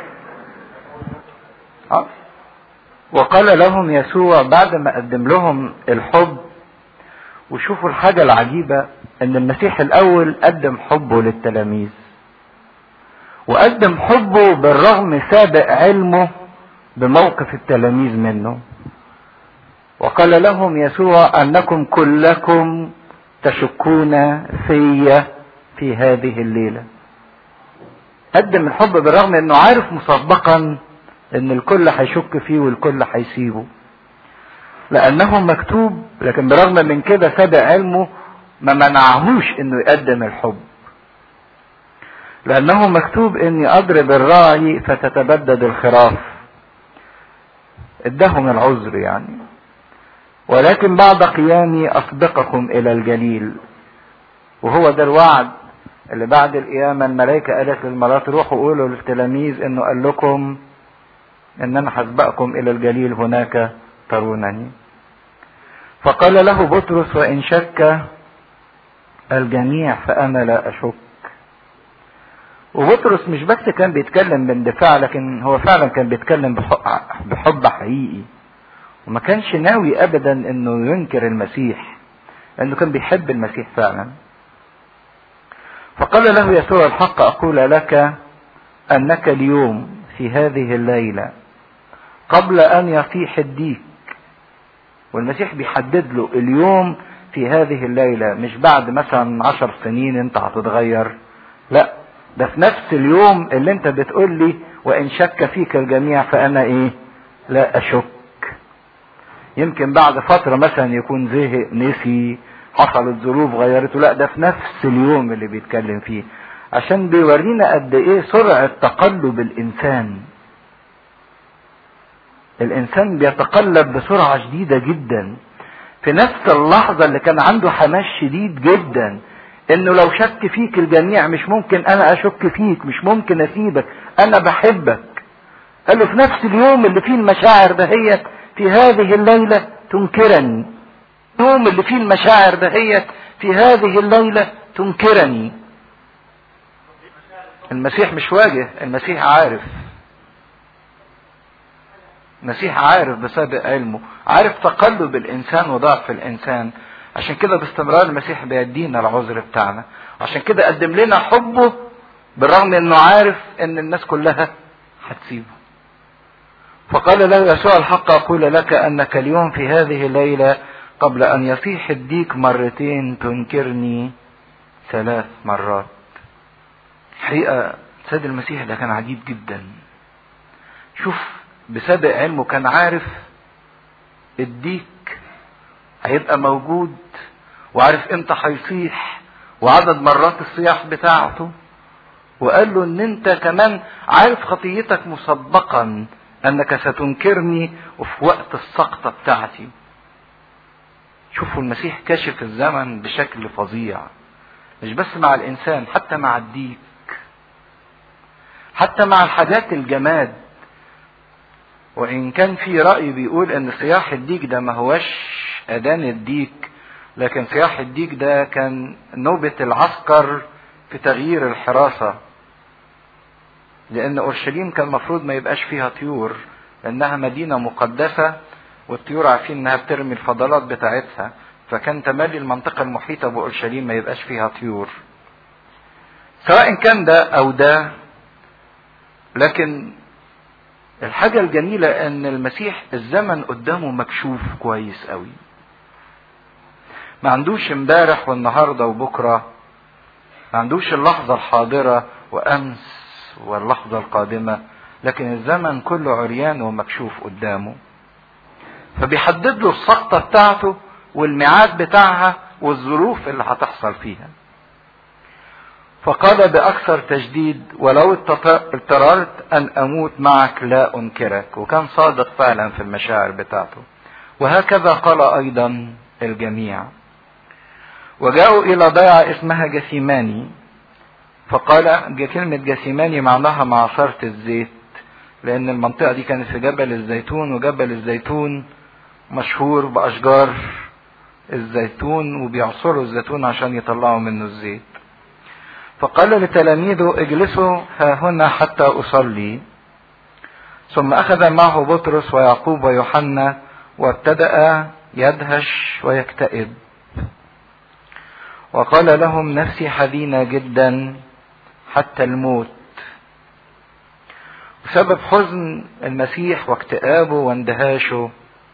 اه وقال لهم يسوع بعد ما قدم لهم الحب وشوفوا الحاجة العجيبة ان المسيح الاول قدم حبه للتلاميذ وقدم حبه بالرغم سابق علمه بموقف التلاميذ منه وقال لهم يسوع انكم كلكم تشكون في في هذه الليله قدم الحب بالرغم انه عارف مسبقا ان الكل هيشك فيه والكل هيسيبه لانه مكتوب لكن برغم من كده سابق علمه ما منعهوش انه يقدم الحب لانه مكتوب اني اضرب الراعي فتتبدد الخراف ادهم العذر يعني ولكن بعد قيامي اسبقكم الى الجليل وهو ده الوعد اللي بعد القيامة الملائكة قالت للمرات روحوا قولوا للتلاميذ انه قال لكم ان انا هسبقكم الى الجليل هناك ترونني فقال له بطرس وان شك الجميع فانا لا اشك وبطرس مش بس كان بيتكلم باندفاع لكن هو فعلا كان بيتكلم بحب حقيقي وما كانش ناوي ابدا انه ينكر المسيح لانه كان بيحب المسيح فعلا فقال له يسوع الحق اقول لك انك اليوم في هذه الليله قبل ان يصيح الديك والمسيح بيحدد له اليوم في هذه الليلة مش بعد مثلا عشر سنين انت هتتغير لا ده في نفس اليوم اللي انت بتقول لي وان شك فيك الجميع فانا ايه لا اشك يمكن بعد فترة مثلا يكون زهق نسي حصلت ظروف غيرته لا ده في نفس اليوم اللي بيتكلم فيه عشان بيورينا قد ايه سرعة تقلب الانسان الانسان بيتقلب بسرعة شديدة جدا في نفس اللحظة اللي كان عنده حماس شديد جدا انه لو شك فيك الجميع مش ممكن انا اشك فيك مش ممكن اسيبك انا بحبك قال له في نفس اليوم اللي فيه المشاعر دهيت في هذه الليلة تنكرني اليوم اللي فيه المشاعر دهيت في هذه الليلة تنكرني المسيح مش واجه المسيح عارف المسيح عارف بسابق علمه عارف تقلب الانسان وضعف الانسان عشان كده باستمرار المسيح بيدينا العذر بتاعنا عشان كده قدم لنا حبه بالرغم انه عارف ان الناس كلها هتسيبه فقال له يسوع الحق اقول لك انك اليوم في هذه الليله قبل ان يصيح الديك مرتين تنكرني ثلاث مرات حقيقه سيد المسيح ده كان عجيب جدا شوف بسابق علمه كان عارف الديك هيبقى موجود وعارف امتى هيصيح وعدد مرات الصياح بتاعته وقال له ان انت كمان عارف خطيتك مسبقا انك ستنكرني وفي وقت السقطة بتاعتي شوفوا المسيح كشف الزمن بشكل فظيع مش بس مع الانسان حتى مع الديك حتى مع الحاجات الجماد وان كان في رأي بيقول ان صياح الديك ده ما هوش اذان الديك لكن صياح الديك ده كان نوبة العسكر في تغيير الحراسة لان اورشليم كان المفروض ما يبقاش فيها طيور لانها مدينة مقدسة والطيور عارفين انها بترمي الفضلات بتاعتها فكان تملي المنطقة المحيطة بأورشليم ما يبقاش فيها طيور سواء كان ده او ده لكن الحاجة الجميلة ان المسيح الزمن قدامه مكشوف كويس قوي ما عندوش امبارح والنهاردة وبكرة ما عندوش اللحظة الحاضرة وامس واللحظة القادمة لكن الزمن كله عريان ومكشوف قدامه فبيحدد له السقطة بتاعته والميعاد بتاعها والظروف اللي هتحصل فيها فقال بأكثر تجديد ولو اضطررت أن أموت معك لا أنكرك وكان صادق فعلا في المشاعر بتاعته وهكذا قال أيضا الجميع وجاءوا إلى ضيعة اسمها جثيماني فقال كلمة جثيماني معناها معصرة الزيت لأن المنطقة دي كانت في جبل الزيتون وجبل الزيتون مشهور بأشجار الزيتون وبيعصروا الزيتون عشان يطلعوا منه الزيت فقال لتلاميذه اجلسوا ها هنا حتى أصلي ثم أخذ معه بطرس ويعقوب ويوحنا وابتدأ يدهش ويكتئب وقال لهم نفسي حزينة جدا حتى الموت بسبب حزن المسيح واكتئابه واندهاشه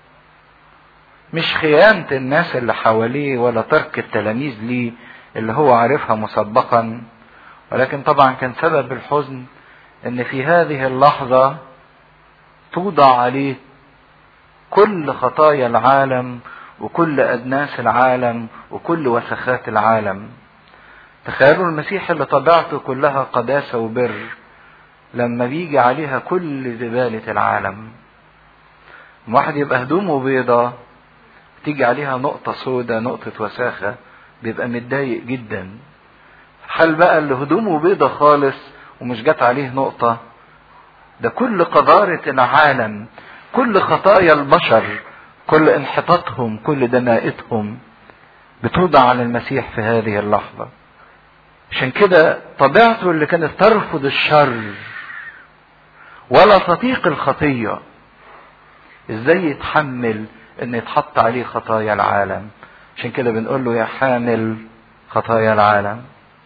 مش خيانة الناس اللي حواليه ولا ترك التلاميذ ليه اللي هو عارفها مسبقا ولكن طبعا كان سبب الحزن ان في هذه اللحظة توضع عليه كل خطايا العالم وكل أدناس العالم وكل وسخات العالم تخيلوا المسيح اللي طبيعته كلها قداسة وبر لما بيجي عليها كل زبالة العالم واحد يبقى هدومه بيضة تيجي عليها نقطة سودة نقطة وساخة بيبقى متضايق جدا حال بقى اللي هدومه بيضة خالص ومش جات عليه نقطة ده كل قذارة العالم كل خطايا البشر كل انحطاطهم كل دناءتهم بتوضع على المسيح في هذه اللحظة عشان كده طبيعته اللي كانت ترفض الشر ولا تطيق الخطية ازاي يتحمل ان يتحط عليه خطايا العالم عشان كده بنقول له يا حامل خطايا العالم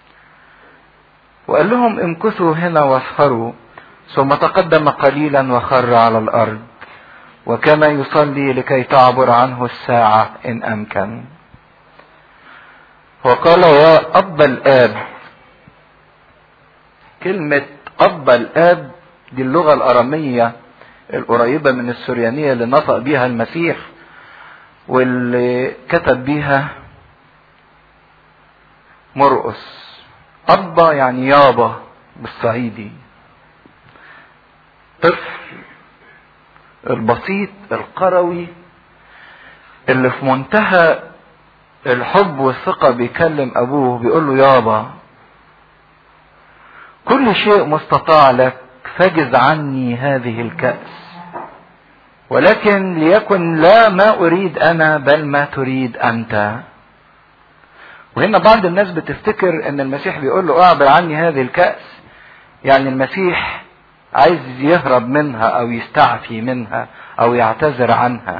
وقال لهم امكثوا هنا واسهروا ثم تقدم قليلا وخر على الارض وكان يصلي لكي تعبر عنه الساعة إن أمكن وقال يا أب الآب كلمة أب الآب دي اللغة الأرامية القريبة من السريانية اللي نطق بيها المسيح واللي كتب بيها مرقس أبا يعني يابا بالصعيدي طفل البسيط القروي اللي في منتهى الحب والثقة بيكلم أبوه بيقول له يابا كل شيء مستطاع لك فاجز عني هذه الكأس ولكن ليكن لا ما أريد أنا بل ما تريد أنت وهنا بعض الناس بتفتكر ان المسيح بيقول له اعبر عني هذه الكأس يعني المسيح عايز يهرب منها او يستعفي منها او يعتذر عنها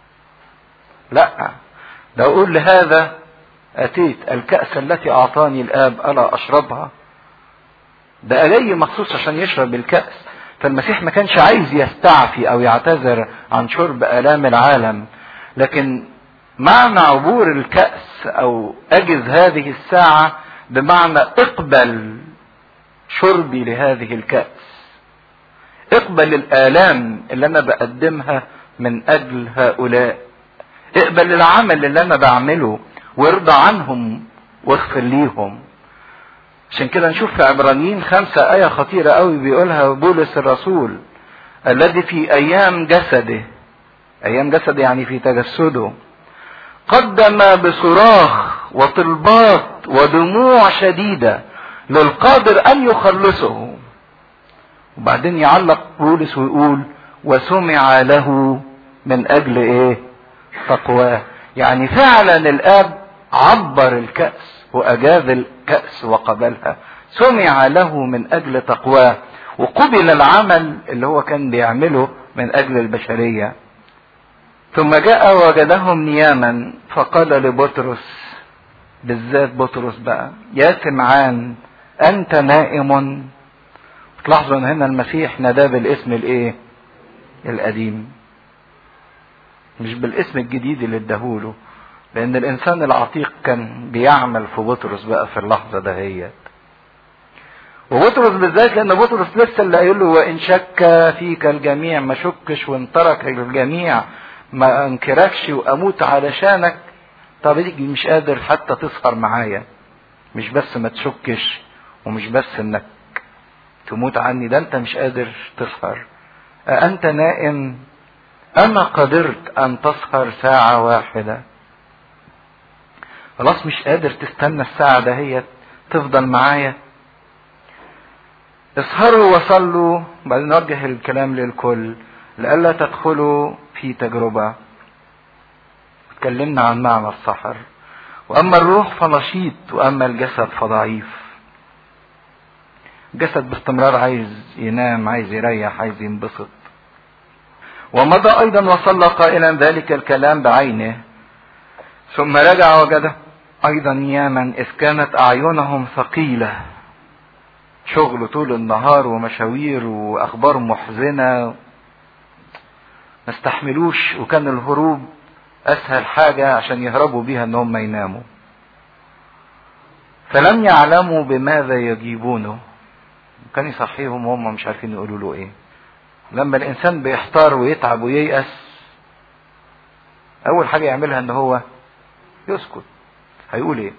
لا ده اقول لهذا اتيت الكأس التي اعطاني الاب الا اشربها ده جاي مخصوص عشان يشرب الكأس فالمسيح ما كانش عايز يستعفي او يعتذر عن شرب الام العالم لكن معنى عبور الكأس او اجز هذه الساعة بمعنى اقبل شربي لهذه الكأس اقبل الآلام اللي أنا بقدمها من أجل هؤلاء اقبل العمل اللي أنا بعمله وارضى عنهم واغفر ليهم عشان كده نشوف في عبرانيين خمسة آية خطيرة قوي بيقولها بولس الرسول الذي في أيام جسده أيام جسده يعني في تجسده قدم بصراخ وطلبات ودموع شديدة للقادر أن يخلصه وبعدين يعلق بولس ويقول وسمع له من اجل ايه تقواه يعني فعلا الاب عبر الكأس واجاز الكأس وقبلها سمع له من اجل تقواه وقبل العمل اللي هو كان بيعمله من اجل البشرية ثم جاء وجدهم نياما فقال لبطرس بالذات بطرس بقى يا سمعان انت نائم تلاحظوا ان هنا المسيح ناداه بالاسم الايه القديم مش بالاسم الجديد اللي اداهوله لان الانسان العتيق كان بيعمل في بطرس بقى في اللحظه دهيت وبطرس بالذات لان بطرس لسه اللي قايل له وان شك فيك الجميع ما شكش وان ترك الجميع ما انكركش واموت علشانك طب مش قادر حتى تسهر معايا مش بس ما تشكش ومش بس انك تموت عني ده انت مش قادر تسهر أأنت نائم أما قدرت أن تسهر ساعة واحدة خلاص مش قادر تستنى الساعة دهيت تفضل معايا اسهروا وصلوا بعدين نوجه الكلام للكل لئلا تدخلوا في تجربة اتكلمنا عن معنى السحر وأما الروح فنشيط وأما الجسد فضعيف الجسد باستمرار عايز ينام عايز يريح عايز ينبسط ومضى ايضا وصلى قائلا ذلك الكلام بعينه ثم رجع وجده ايضا نياما اذ كانت اعينهم ثقيله شغل طول النهار ومشاوير واخبار محزنه ما استحملوش وكان الهروب اسهل حاجه عشان يهربوا بيها ان هم يناموا فلم يعلموا بماذا يجيبونه كان يصحيهم وهم مش عارفين يقولوا له ايه لما الانسان بيحتار ويتعب وييأس اول حاجه يعملها ان هو يسكت هيقول ايه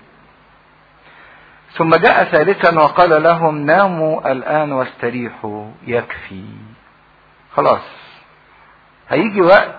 ثم جاء ثالثا وقال لهم ناموا الان واستريحوا يكفي خلاص هيجي وقت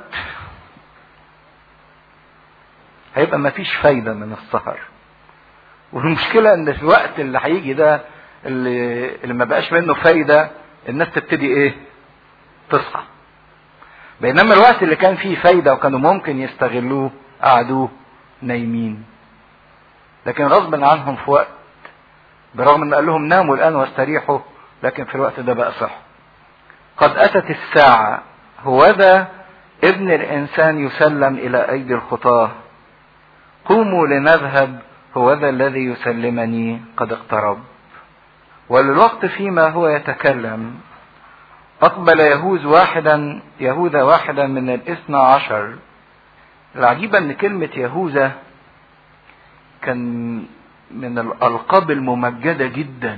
هيبقى مفيش فايده من السهر والمشكله ان في الوقت اللي هيجي ده اللي, اللي ما بقاش منه فايده الناس تبتدي ايه تصحى بينما الوقت اللي كان فيه فايده وكانوا ممكن يستغلوه قعدوه نايمين لكن غصب عنهم في وقت برغم ان قال لهم ناموا الان واستريحوا لكن في الوقت ده بقى صح قد اتت الساعه هوذا ابن الانسان يسلم الى ايدي الخطاه قوموا لنذهب هوذا الذي يسلمني قد اقترب وللوقت فيما هو يتكلم أقبل يهوذ واحدا يهوذا واحدا من الاثنى عشر العجيب أن كلمة يهوذا كان من الألقاب الممجدة جدا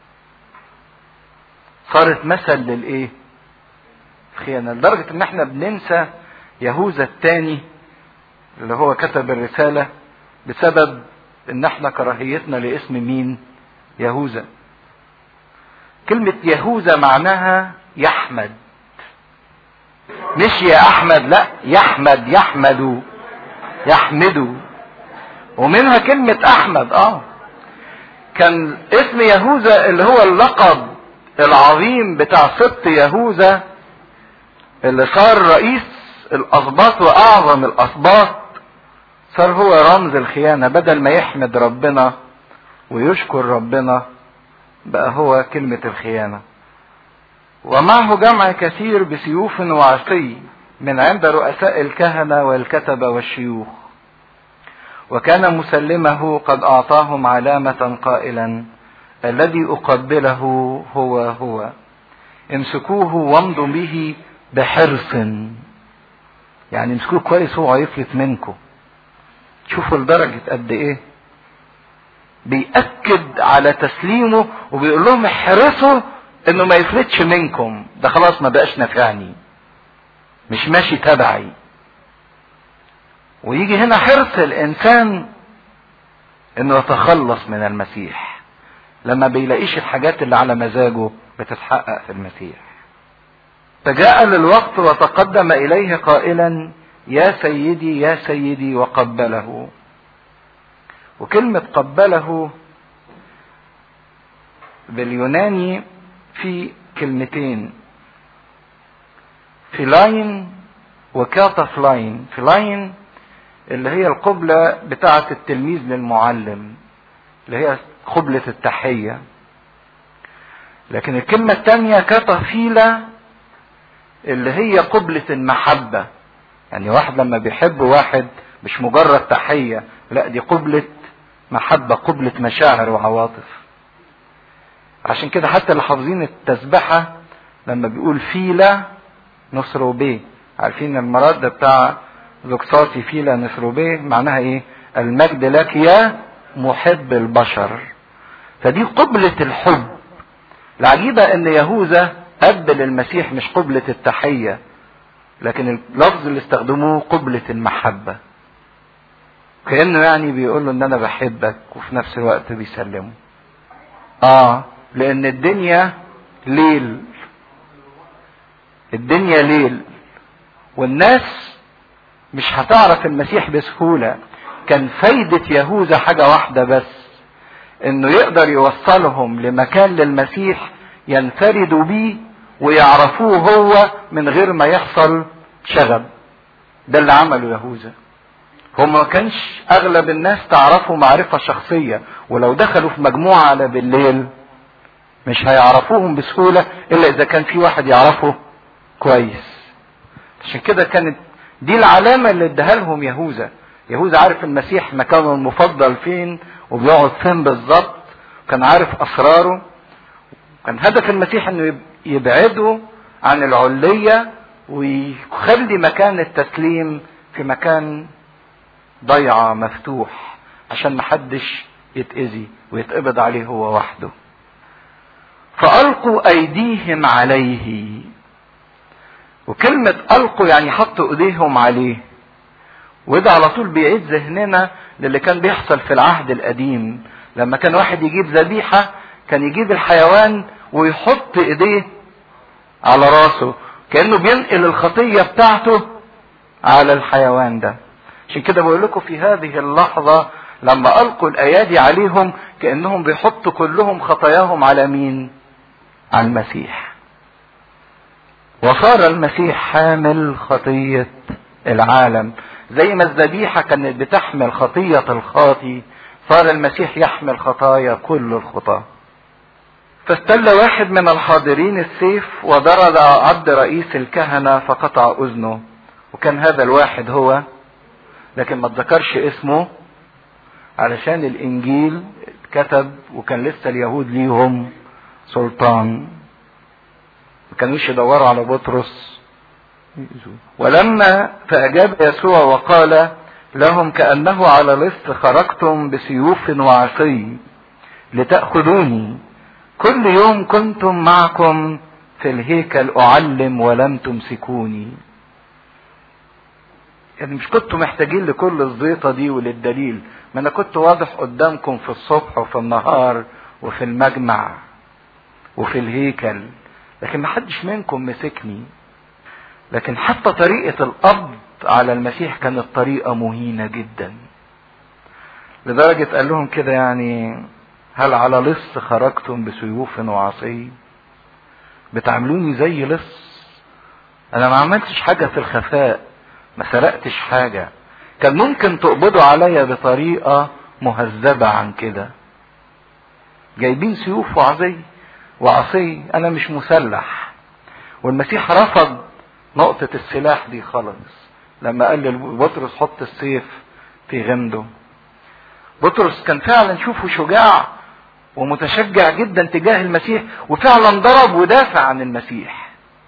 صارت مثل للإيه؟ الخيانة لدرجة إن إحنا بننسى يهوذا الثاني اللي هو كتب الرسالة بسبب إن إحنا كراهيتنا لاسم مين؟ يهوذا. كلمة يهوذا معناها يحمد. مش يا أحمد لا يحمد يحمد يحمد ومنها كلمة أحمد آه كان اسم يهوذا اللي هو اللقب العظيم بتاع سبط يهوذا اللي صار رئيس الأسباط وأعظم الأسباط صار هو رمز الخيانة بدل ما يحمد ربنا ويشكر ربنا بقى هو كلمة الخيانة ومعه جمع كثير بسيوف وعصي من عند رؤساء الكهنة والكتبة والشيوخ وكان مسلمه قد أعطاهم علامة قائلا الذي أقبله هو هو امسكوه وامضوا به بحرص يعني امسكوه كويس هو هيفلت منكم شوفوا لدرجة قد ايه بيأكد على تسليمه وبيقول لهم احرصوا انه ما يفلتش منكم ده خلاص ما بقاش نافعني مش ماشي تبعي ويجي هنا حرص الانسان انه يتخلص من المسيح لما بيلاقيش الحاجات اللي على مزاجه بتتحقق في المسيح فجاء للوقت وتقدم اليه قائلا يا سيدي يا سيدي وقبله وكلمة قبله باليوناني في كلمتين فلاين وكاتافلاين فلاين اللي هي القبلة بتاعة التلميذ للمعلم اللي هي قبلة التحية لكن الكلمة الثانية كاتافيلا اللي هي قبلة المحبة يعني واحد لما بيحب واحد مش مجرد تحية لا دي قبلة محبة قبلة مشاعر وعواطف عشان كده حتى اللي حافظين التسبحة لما بيقول فيلا نصروبيه عارفين المراد بتاع زوكساتي فيلا نصروبيه معناها ايه المجد لك يا محب البشر فدي قبلة الحب العجيبة ان يهوذا قبل المسيح مش قبلة التحية لكن اللفظ اللي استخدموه قبلة المحبة كأنه يعني بيقول له ان انا بحبك وفي نفس الوقت بيسلمه اه لان الدنيا ليل الدنيا ليل والناس مش هتعرف المسيح بسهولة كان فايدة يهوذا حاجة واحدة بس انه يقدر يوصلهم لمكان للمسيح ينفردوا بيه ويعرفوه هو من غير ما يحصل شغب ده اللي عمله يهوذا هو ما كانش اغلب الناس تعرفه معرفة شخصية ولو دخلوا في مجموعة على بالليل مش هيعرفوهم بسهولة الا اذا كان في واحد يعرفه كويس عشان كده كانت دي العلامة اللي اداها لهم يهوذا يهوذا عارف المسيح مكانه المفضل فين وبيقعد فين بالظبط كان عارف اسراره كان هدف المسيح انه يبعده عن العلية ويخلي مكان التسليم في مكان ضيعة مفتوح عشان محدش يتأذي ويتقبض عليه هو وحده فألقوا أيديهم عليه وكلمة ألقوا يعني حطوا إيديهم عليه وده على طول بيعيد ذهننا للي كان بيحصل في العهد القديم لما كان واحد يجيب ذبيحة كان يجيب الحيوان ويحط ايديه على راسه كأنه بينقل الخطية بتاعته على الحيوان ده عشان كده بقول لكم في هذه اللحظة لما ألقوا الأيادي عليهم كأنهم بيحطوا كلهم خطاياهم على مين؟ على المسيح. وصار المسيح حامل خطية العالم زي ما الذبيحة كانت بتحمل خطية الخاطي صار المسيح يحمل خطايا كل الخطاة فاستل واحد من الحاضرين السيف وضرب عبد رئيس الكهنة فقطع أذنه وكان هذا الواحد هو لكن ما اتذكرش اسمه علشان الإنجيل اتكتب وكان لسه اليهود ليهم سلطان ما كانوش يدوروا على بطرس ولما فأجاب يسوع وقال لهم كأنه على لص خرجتم بسيوف وعصي لتأخذوني كل يوم كنتم معكم في الهيكل أعلم ولم تمسكوني يعني مش كنتوا محتاجين لكل الزيطة دي وللدليل ما أنا كنت واضح قدامكم في الصبح وفي النهار وفي المجمع وفي الهيكل لكن ما حدش منكم مسكني لكن حتى طريقة القبض على المسيح كانت طريقة مهينة جدا لدرجة قال لهم كده يعني هل على لص خرجتم بسيوف وعصي بتعاملوني زي لص انا ما عملتش حاجة في الخفاء ما سرقتش حاجة كان ممكن تقبضوا عليا بطريقة مهذبة عن كده جايبين سيوف وعصي وعصي انا مش مسلح والمسيح رفض نقطة السلاح دي خالص لما قال لبطرس حط السيف في غمده بطرس كان فعلا شوفه شجاع ومتشجع جدا تجاه المسيح وفعلا ضرب ودافع عن المسيح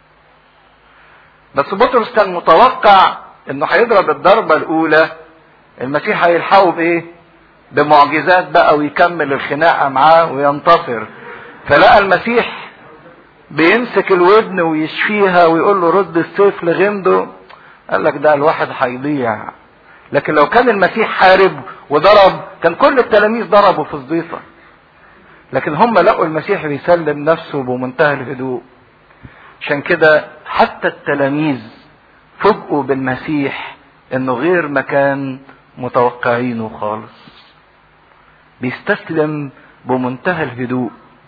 بس بطرس كان متوقع انه هيضرب الضربة الاولى المسيح هيلحقه بايه بمعجزات بقى ويكمل الخناقة معاه وينتصر فلقى المسيح بيمسك الودن ويشفيها ويقول له رد السيف لغمده قال لك ده الواحد هيضيع لكن لو كان المسيح حارب وضرب كان كل التلاميذ ضربوا في الضيفة لكن هم لقوا المسيح بيسلم نفسه بمنتهى الهدوء عشان كده حتى التلاميذ فوجئوا بالمسيح انه غير ما كان متوقعينه خالص بيستسلم بمنتهى الهدوء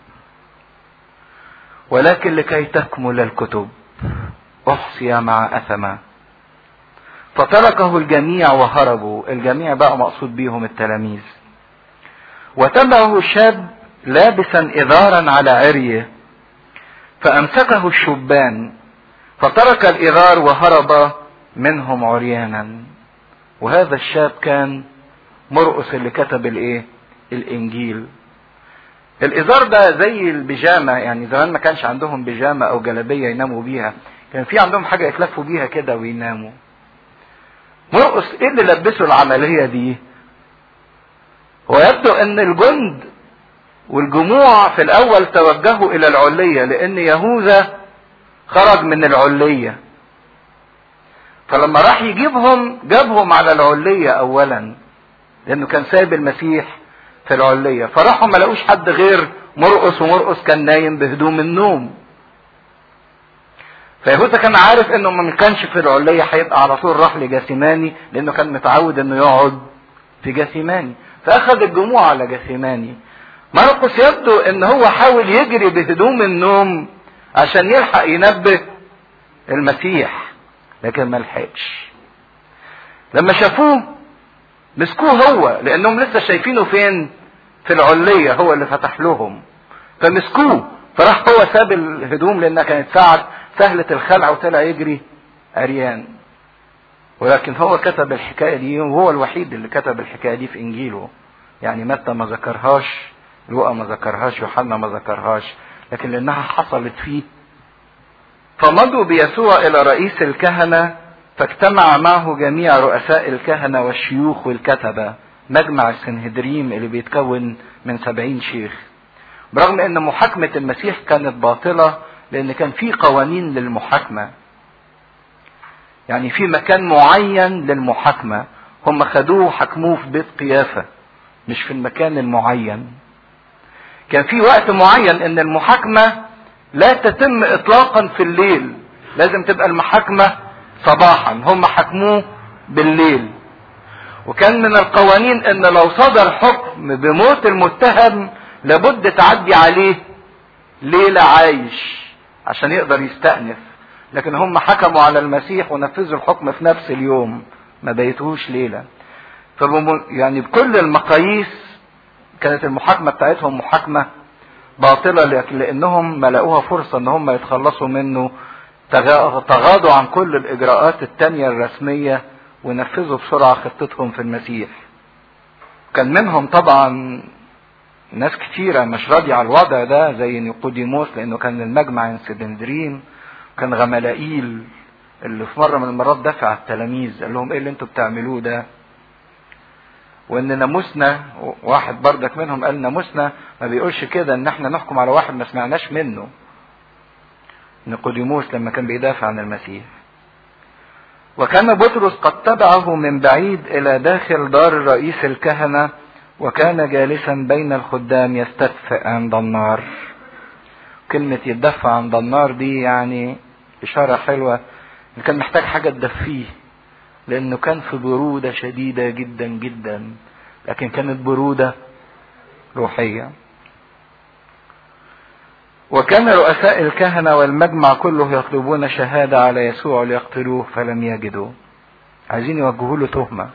ولكن لكي تكمل الكتب احصي مع اثمه فتركه الجميع وهربوا الجميع بقى مقصود بيهم التلاميذ وتبعه شاب لابسا إذارا على عريه فأمسكه الشبان فترك الإذار وهرب منهم عريانا وهذا الشاب كان مرقس اللي كتب الايه الانجيل الازار ده زي البيجامه يعني زمان ما كانش عندهم بيجامه او جلابيه يناموا بيها كان في عندهم حاجه يتلفوا بيها كده ويناموا مرقس ايه اللي لبسه العمليه دي هو يبدو ان الجند والجموع في الاول توجهوا الى العليه لان يهوذا خرج من العليه فلما راح يجيبهم جابهم على العليه اولا لانه كان سايب المسيح في العليه فراحوا ما لقوش حد غير مرقس ومرقس كان نايم بهدوم النوم فيهوذا كان عارف انه ما كانش في العليه هيبقى على طول راح لجاثيماني لانه كان متعود انه يقعد في جاثيماني فاخذ الجموع على جاثيماني مرقس يبدو ان هو حاول يجري بهدوم النوم عشان يلحق ينبه المسيح لكن ما لحقش لما شافوه مسكوه هو لانهم لسه شايفينه فين في العليه هو اللي فتح لهم فمسكوه فراح هو ساب الهدوم لانها كانت ساعة سهلة الخلع وطلع يجري عريان ولكن هو كتب الحكاية دي وهو الوحيد اللي كتب الحكاية دي في انجيله يعني متى ما ذكرهاش لوقا ما ذكرهاش يوحنا ما ذكرهاش لكن لانها حصلت فيه فمضوا بيسوع الى رئيس الكهنة فاجتمع معه جميع رؤساء الكهنة والشيوخ والكتبة مجمع السنهدريم اللي بيتكون من سبعين شيخ برغم ان محاكمة المسيح كانت باطلة لان كان في قوانين للمحاكمة يعني في مكان معين للمحاكمة هم خدوه وحكموه في بيت قيافة مش في المكان المعين كان في وقت معين ان المحاكمة لا تتم اطلاقا في الليل لازم تبقى المحاكمة صباحا هم حكموه بالليل وكان من القوانين ان لو صدر حكم بموت المتهم لابد تعدي عليه ليلة عايش عشان يقدر يستأنف لكن هم حكموا على المسيح ونفذوا الحكم في نفس اليوم ما بيتوش ليلة يعني بكل المقاييس كانت المحاكمة بتاعتهم محاكمة باطلة لأنهم ملقوها فرصة ان هم يتخلصوا منه تغاضوا عن كل الإجراءات التانية الرسمية ونفذوا بسرعة خطتهم في المسيح كان منهم طبعا ناس كتيرة مش راضية على الوضع ده زي نيقوديموس لأنه كان المجمع انسدندرين كان غملائيل اللي في مرة من المرات دفع التلاميذ قال لهم ايه اللي انتوا بتعملوه ده وان ناموسنا واحد بردك منهم قال ناموسنا ما بيقولش كده ان احنا نحكم على واحد ما سمعناش منه نيقوديموس لما كان بيدافع عن المسيح وكان بطرس قد تبعه من بعيد الى داخل دار رئيس الكهنه وكان جالسا بين الخدام يستدفئ عند النار كلمة يتدفى عند النار دي يعني إشارة حلوة كان محتاج حاجة تدفيه لأنه كان في برودة شديدة جدا جدا لكن كانت برودة روحية وكان رؤساء الكهنة والمجمع كله يطلبون شهادة على يسوع ليقتلوه فلم يجدوا عايزين يوجهوا له تهمة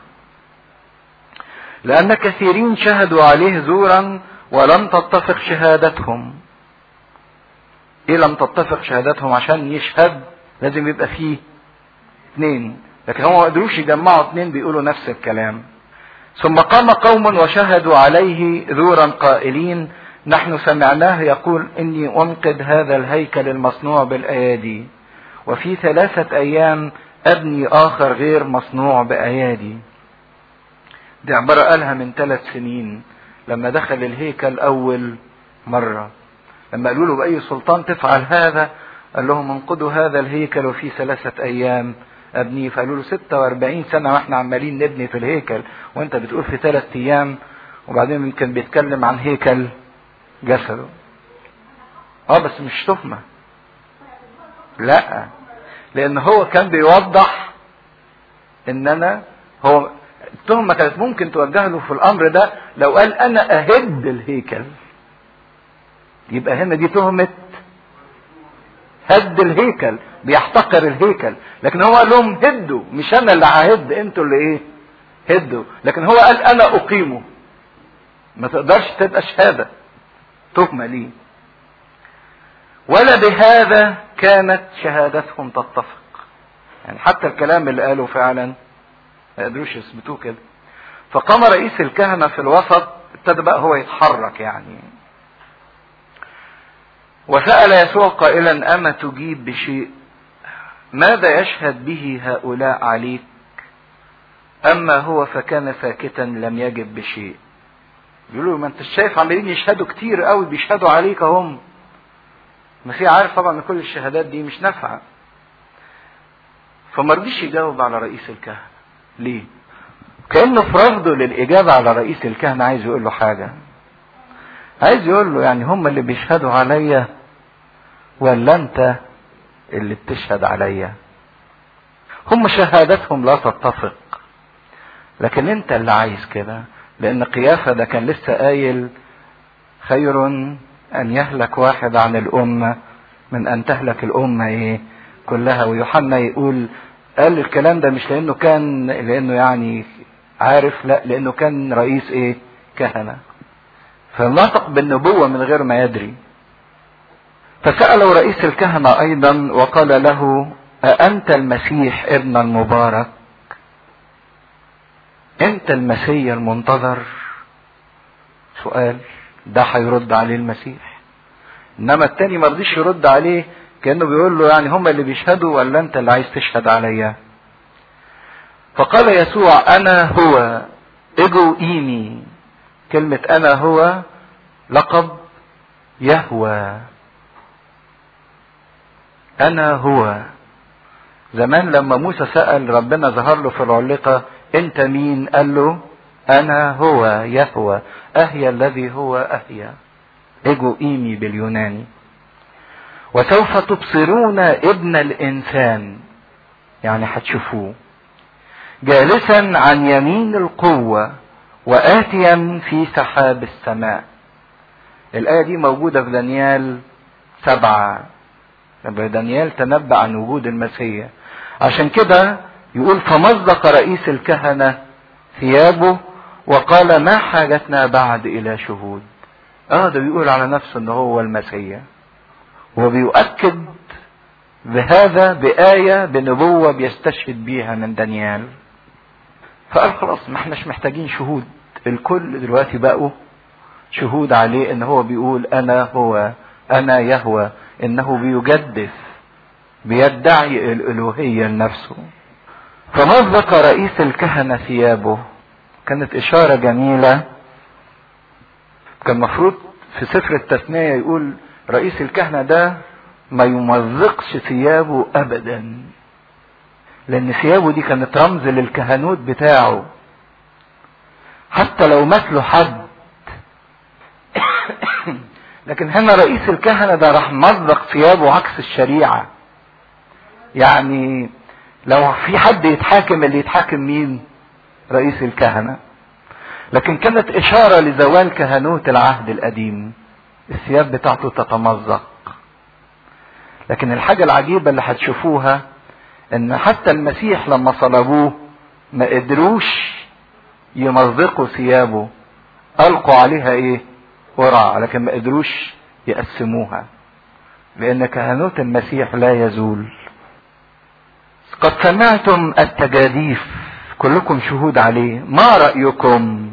لأن كثيرين شهدوا عليه زورا ولم تتفق شهادتهم ايه لم تتفق شهادتهم عشان يشهد لازم يبقى فيه اثنين لكن هم ما قدروش يجمعوا اثنين بيقولوا نفس الكلام ثم قام قوم وشهدوا عليه زورا قائلين نحن سمعناه يقول اني انقذ هذا الهيكل المصنوع بالايادي وفي ثلاثه ايام ابني اخر غير مصنوع بايادي دي عبارة قالها من ثلاث سنين لما دخل الهيكل أول مرة لما قالوا له بأي سلطان تفعل هذا قال لهم انقذوا هذا الهيكل وفي ثلاثة أيام أبنيه فقالوا له 46 سنة وإحنا عمالين نبني في الهيكل وأنت بتقول في ثلاث أيام وبعدين كان بيتكلم عن هيكل جسده اه بس مش تهمة لا لأن هو كان بيوضح إن أنا هو التهمة كانت ممكن توجه له في الأمر ده لو قال أنا أهد الهيكل يبقى هنا دي تهمة هد الهيكل بيحتقر الهيكل لكن هو قال لهم هدوا مش أنا اللي ههد أنتوا اللي إيه هدوا لكن هو قال أنا أقيمه ما تقدرش تبقى شهادة تهمة ليه ولا بهذا كانت شهادتهم تتفق يعني حتى الكلام اللي قاله فعلا ما قدروش يثبتوه كده فقام رئيس الكهنة في الوسط ابتدى بقى هو يتحرك يعني وسأل يسوع قائلا أما تجيب بشيء ماذا يشهد به هؤلاء عليك أما هو فكان ساكتا لم يجب بشيء يقولوا ما انت شايف عمالين يشهدوا كتير قوي بيشهدوا عليك هم المسيح عارف طبعا ان كل الشهادات دي مش نافعه فما رضيش يجاوب على رئيس الكهنه ليه كانه في رفضه للاجابه على رئيس الكهنه عايز يقول له حاجه عايز يقول له يعني هم اللي بيشهدوا عليا ولا انت اللي بتشهد عليا هم شهادتهم لا تتفق لكن انت اللي عايز كده لان قيافه ده كان لسه قايل خير ان يهلك واحد عن الامه من ان تهلك الامه ايه كلها ويوحنا يقول قال الكلام ده مش لانه كان لانه يعني عارف لا لانه كان رئيس ايه كهنه فنطق بالنبوه من غير ما يدري فساله رئيس الكهنه ايضا وقال له أأنت المسيح ابن المبارك انت المسيح المنتظر سؤال ده هيرد عليه المسيح انما التاني ما رضيش يرد عليه كانه بيقول له يعني هم اللي بيشهدوا ولا انت اللي عايز تشهد عليا فقال يسوع انا هو اجو ايمي كلمة انا هو لقب يهوى انا هو زمان لما موسى سأل ربنا ظهر له في العلقة انت مين قال له انا هو يهوى اهيا الذي هو اهيا اجو ايمي باليوناني وسوف تبصرون ابن الانسان يعني هتشوفوه جالسا عن يمين القوة وآتيا في سحاب السماء الآية دي موجودة في دانيال سبعة لما دانيال تنبأ عن وجود المسيح عشان كده يقول فمزق رئيس الكهنة ثيابه وقال ما حاجتنا بعد إلى شهود اه ده بيقول على نفسه ان هو المسيح وبيؤكد بهذا بآية بنبوة بيستشهد بيها من دانيال فقال خلاص ما احناش محتاجين شهود الكل دلوقتي بقوا شهود عليه ان هو بيقول انا هو انا يهوى انه بيجدف بيدعي الالوهية لنفسه فمزق رئيس الكهنة ثيابه كانت اشارة جميلة كان مفروض في سفر التثنية يقول رئيس الكهنة ده ما يمزقش ثيابه ابدا لان ثيابه دي كانت رمز للكهنوت بتاعه حتى لو مات له حد لكن هنا رئيس الكهنة ده راح مزق ثيابه عكس الشريعة يعني لو في حد يتحاكم اللي يتحاكم مين رئيس الكهنة لكن كانت اشارة لزوال كهنوت العهد القديم الثياب بتاعته تتمزق لكن الحاجة العجيبة اللي هتشوفوها ان حتى المسيح لما صلبوه ما قدروش يمزقوا ثيابه القوا عليها ايه قرع لكن ما قدروش يقسموها لان كهنوت المسيح لا يزول قد سمعتم التجاديف كلكم شهود عليه ما رايكم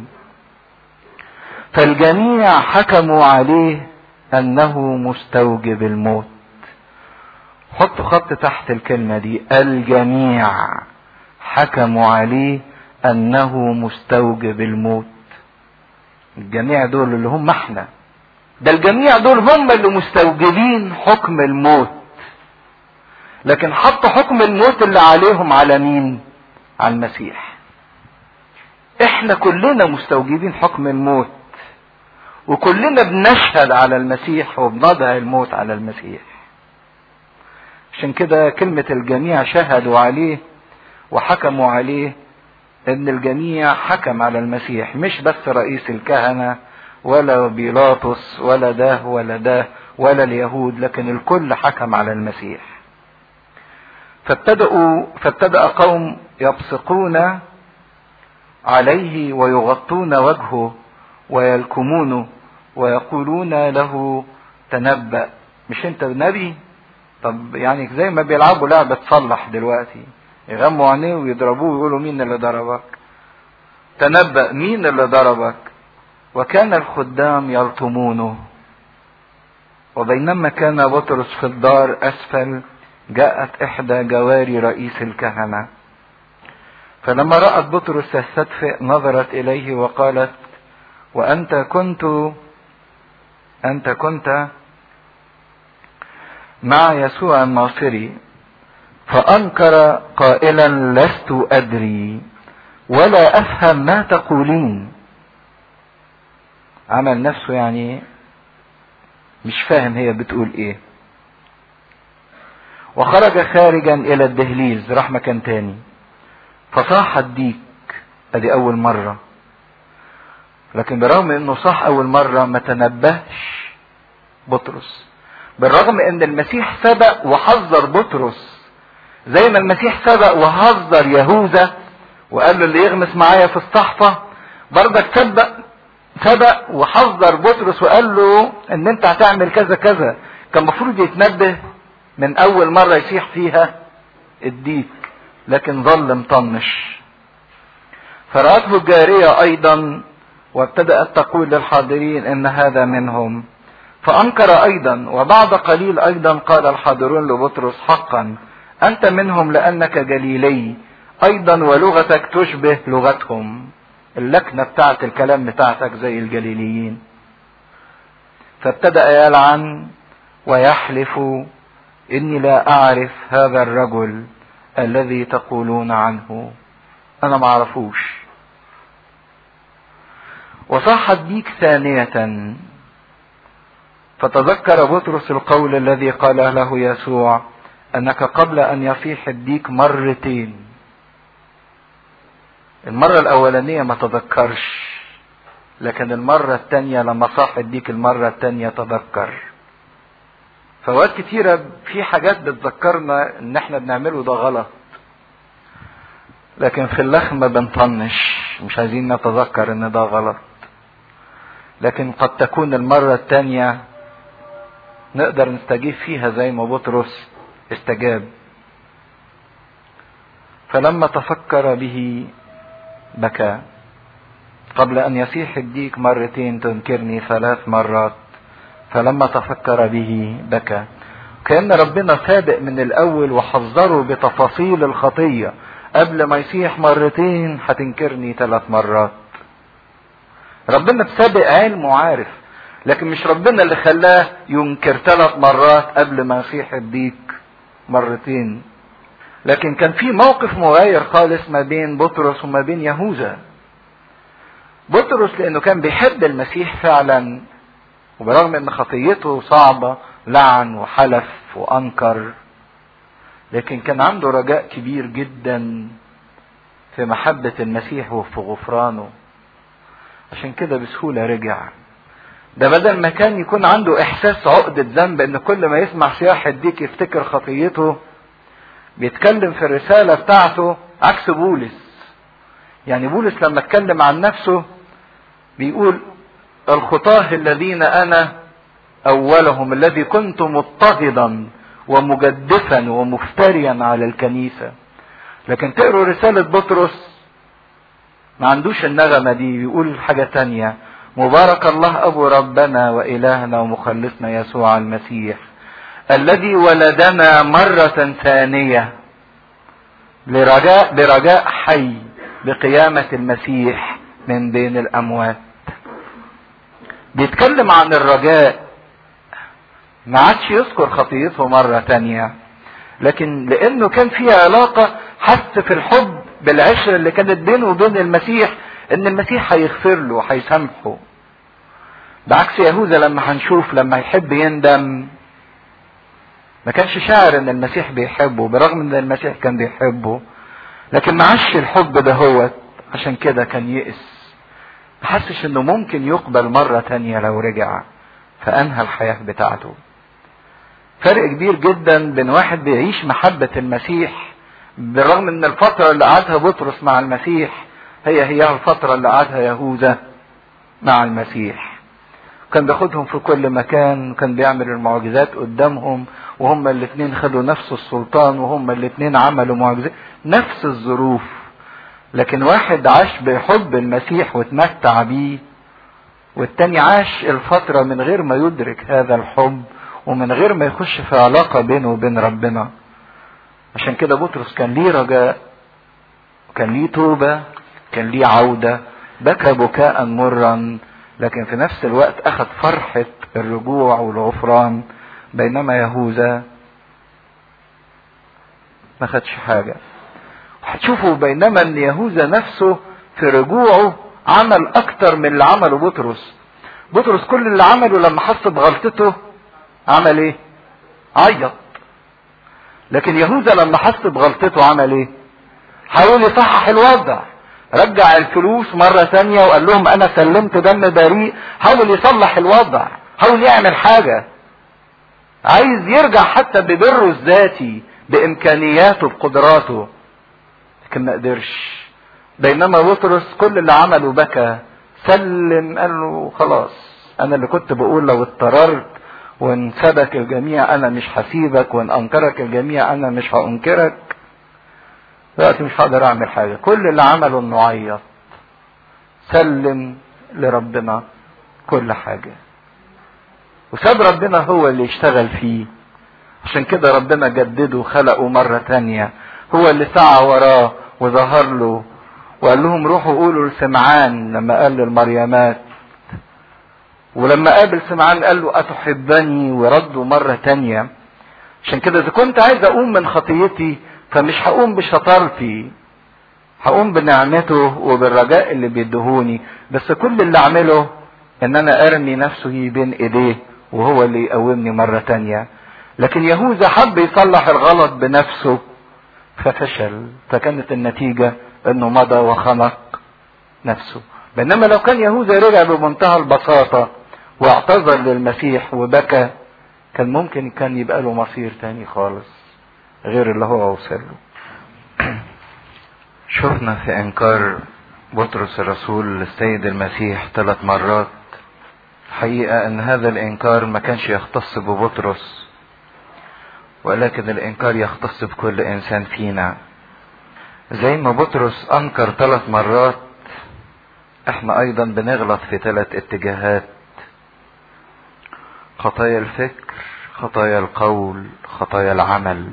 فالجميع حكموا عليه انه مستوجب الموت حطوا خط تحت الكلمة دي الجميع حكموا عليه انه مستوجب الموت الجميع دول اللي هم احنا ده الجميع دول هم اللي مستوجبين حكم الموت لكن حطوا حكم الموت اللي عليهم على مين على المسيح احنا كلنا مستوجبين حكم الموت وكلنا بنشهد على المسيح وبنضع الموت على المسيح عشان كده كلمة الجميع شهدوا عليه وحكموا عليه ان الجميع حكم على المسيح مش بس رئيس الكهنة ولا بيلاطس ولا ده ولا ده ولا اليهود لكن الكل حكم على المسيح فابتدأوا فابتدأ قوم يبصقون عليه ويغطون وجهه ويلكمونه ويقولون له تنبأ مش انت نبي طب يعني زي ما بيلعبوا لعبة تصلح دلوقتي يغموا عينيه ويضربوه ويقولوا مين اللي ضربك تنبأ مين اللي ضربك وكان الخدام يلطمونه وبينما كان بطرس في الدار أسفل جاءت إحدى جواري رئيس الكهنة فلما رأت بطرس يستدفئ نظرت إليه وقالت وأنت كنت أنت كنت مع يسوع الناصري فأنكر قائلا لست أدري ولا أفهم ما تقولين عمل نفسه يعني مش فاهم هي بتقول ايه وخرج خارجا الى الدهليز راح مكان تاني فصاح الديك ادي اول مرة لكن برغم انه صاح اول مرة ما تنبهش بطرس بالرغم ان المسيح سبق وحذر بطرس زي ما المسيح سبق وحذر يهوذا وقال له اللي يغمس معايا في الصحفة برضك سبق سبق وحذر بطرس وقال له ان انت هتعمل كذا كذا كان المفروض يتنبه من اول مرة يصيح فيها الديك لكن ظل مطنش فرأته الجارية ايضا وابتدأت تقول للحاضرين ان هذا منهم فأنكر أيضا وبعد قليل أيضا قال الحاضرون لبطرس حقا أنت منهم لأنك جليلي أيضا ولغتك تشبه لغتهم اللكنة بتاعت الكلام بتاعتك زي الجليليين فابتدأ يلعن ويحلف إني لا أعرف هذا الرجل الذي تقولون عنه أنا معرفوش وصاحت بيك ثانية فتذكر بطرس القول الذي قال له يسوع انك قبل ان يصيح الديك مرتين المرة الاولانية ما تذكرش لكن المرة التانية لما صاح الديك المرة التانية تذكر فوقت كتيرة في حاجات بتذكرنا ان احنا بنعمله ده غلط لكن في اللخمة بنطنش مش عايزين نتذكر ان ده غلط لكن قد تكون المرة التانية نقدر نستجيب فيها زي ما بطرس استجاب فلما تفكر به بكى قبل ان يصيح الديك مرتين تنكرني ثلاث مرات فلما تفكر به بكى كان ربنا سابق من الاول وحذره بتفاصيل الخطيه قبل ما يصيح مرتين هتنكرني ثلاث مرات ربنا بسابق علمه عارف لكن مش ربنا اللي خلاه ينكر ثلاث مرات قبل ما يصيح الديك مرتين لكن كان في موقف مغاير خالص ما بين بطرس وما بين يهوذا بطرس لانه كان بيحب المسيح فعلا وبرغم ان خطيته صعبة لعن وحلف وانكر لكن كان عنده رجاء كبير جدا في محبة المسيح وفي غفرانه عشان كده بسهولة رجع ده بدل ما كان يكون عنده احساس عقدة ذنب ان كل ما يسمع صياح الديك يفتكر خطيته بيتكلم في الرسالة بتاعته عكس بولس يعني بولس لما اتكلم عن نفسه بيقول الخطاه الذين انا اولهم الذي كنت مضطهدا ومجدفا ومفتريا على الكنيسة لكن تقروا رسالة بطرس ما عندوش النغمة دي بيقول حاجة تانية مبارك الله ابو ربنا والهنا ومخلصنا يسوع المسيح الذي ولدنا مرة ثانية لرجاء برجاء حي بقيامة المسيح من بين الأموات بيتكلم عن الرجاء ما عادش يذكر خطيته مرة تانية لكن لأنه كان في علاقة حس في الحب بالعشرة اللي كانت بينه وبين المسيح إن المسيح هيغفر له وهيسامحه بعكس يهوذا لما هنشوف لما يحب يندم ما كانش شاعر ان المسيح بيحبه برغم ان المسيح كان بيحبه لكن ما عاش الحب ده هو عشان كده كان يئس ما حسش انه ممكن يقبل مرة تانية لو رجع فانهى الحياة بتاعته فرق كبير جدا بين واحد بيعيش محبة المسيح بالرغم ان الفترة اللي قعدها بطرس مع المسيح هي هي الفترة اللي قعدها يهوذا مع المسيح كان بياخدهم في كل مكان وكان بيعمل المعجزات قدامهم وهم الاثنين خدوا نفس السلطان وهم الاثنين عملوا معجزات نفس الظروف لكن واحد عاش بحب المسيح واتمتع بيه والتاني عاش الفترة من غير ما يدرك هذا الحب ومن غير ما يخش في علاقة بينه وبين ربنا عشان كده بطرس كان ليه رجاء كان ليه توبة كان ليه عودة بكى بكاء مرا لكن في نفس الوقت أخذ فرحة الرجوع والغفران بينما يهوذا ما خدش حاجة هتشوفوا بينما ان يهوذا نفسه في رجوعه عمل اكتر من اللي عمله بطرس بطرس كل اللي عمله لما حس بغلطته عمل ايه عيط لكن يهوذا لما حس بغلطته عمل ايه حاول يصحح الوضع رجع الفلوس مرة تانية وقال لهم انا سلمت دم بريء حاول يصلح الوضع حاول يعمل حاجة عايز يرجع حتى ببره الذاتي بامكانياته بقدراته لكن ما قدرش بينما بطرس كل اللي عمله بكى سلم قال له خلاص انا اللي كنت بقول لو اضطررت وان سبك الجميع انا مش هسيبك وان انكرك الجميع انا مش هانكرك دلوقتي مش هقدر اعمل حاجه كل اللي عمله انه عيط سلم لربنا كل حاجه وساب ربنا هو اللي يشتغل فيه عشان كده ربنا جدده وخلقه مرة تانية هو اللي سعى وراه وظهر له وقال لهم روحوا قولوا لسمعان لما قال للمريمات ولما قابل سمعان قال له أتحبني وردوا مرة تانية عشان كده إذا كنت عايز أقوم من خطيتي فمش هقوم بشطارتي هقوم بنعمته وبالرجاء اللي بيدهوني بس كل اللي أعمله إن أنا أرمي نفسي بين إيديه وهو اللي يقومني مرة تانية لكن يهوذا حب يصلح الغلط بنفسه ففشل فكانت النتيجة انه مضى وخنق نفسه بينما لو كان يهوذا رجع بمنتهى البساطة واعتذر للمسيح وبكى كان ممكن كان يبقى له مصير تاني خالص غير اللي هو وصل له شفنا في انكار بطرس الرسول للسيد المسيح ثلاث مرات حقيقة ان هذا الانكار ما كانش يختص ببطرس ولكن الانكار يختص بكل انسان فينا زي ما بطرس انكر ثلاث مرات احنا ايضا بنغلط في ثلاث اتجاهات خطايا الفكر خطايا القول خطايا العمل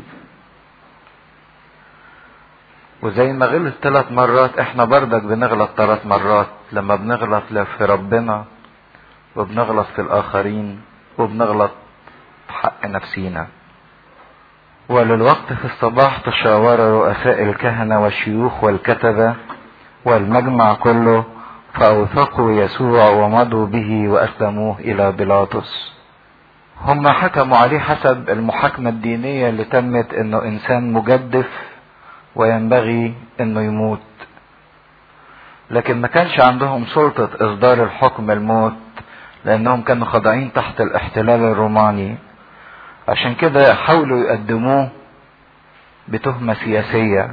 وزي ما غلط ثلاث مرات احنا بردك بنغلط ثلاث مرات لما بنغلط في ربنا وبنغلط في الاخرين وبنغلط في حق نفسينا وللوقت في الصباح تشاور رؤساء الكهنة والشيوخ والكتبة والمجمع كله فأوثقوا يسوع ومضوا به وأسلموه إلى بيلاطس هم حكموا عليه حسب المحاكمة الدينية اللي تمت انه انسان مجدف وينبغي انه يموت لكن ما كانش عندهم سلطة اصدار الحكم الموت لانهم كانوا خاضعين تحت الاحتلال الروماني عشان كده حاولوا يقدموه بتهمة سياسية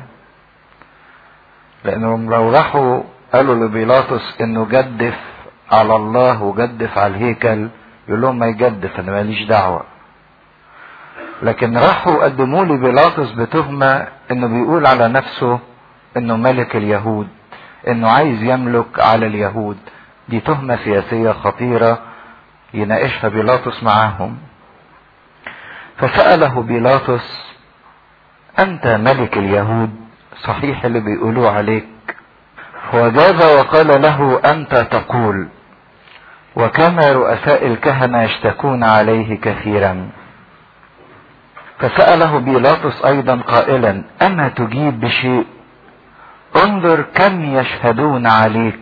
لانهم لو راحوا قالوا لبيلاطس انه جدف على الله وجدف على الهيكل يقول لهم ما يجدف انا ماليش دعوة لكن راحوا قدموا لي بيلاطس بتهمة انه بيقول على نفسه انه ملك اليهود انه عايز يملك على اليهود دي تهمة سياسية خطيرة يناقشها بيلاطس معاهم فسأله بيلاطس أنت ملك اليهود صحيح اللي بيقولوه عليك فوجاب وقال له أنت تقول وكان رؤساء الكهنة يشتكون عليه كثيرا فسأله بيلاطس أيضا قائلا أما تجيب بشيء انظر كم يشهدون عليك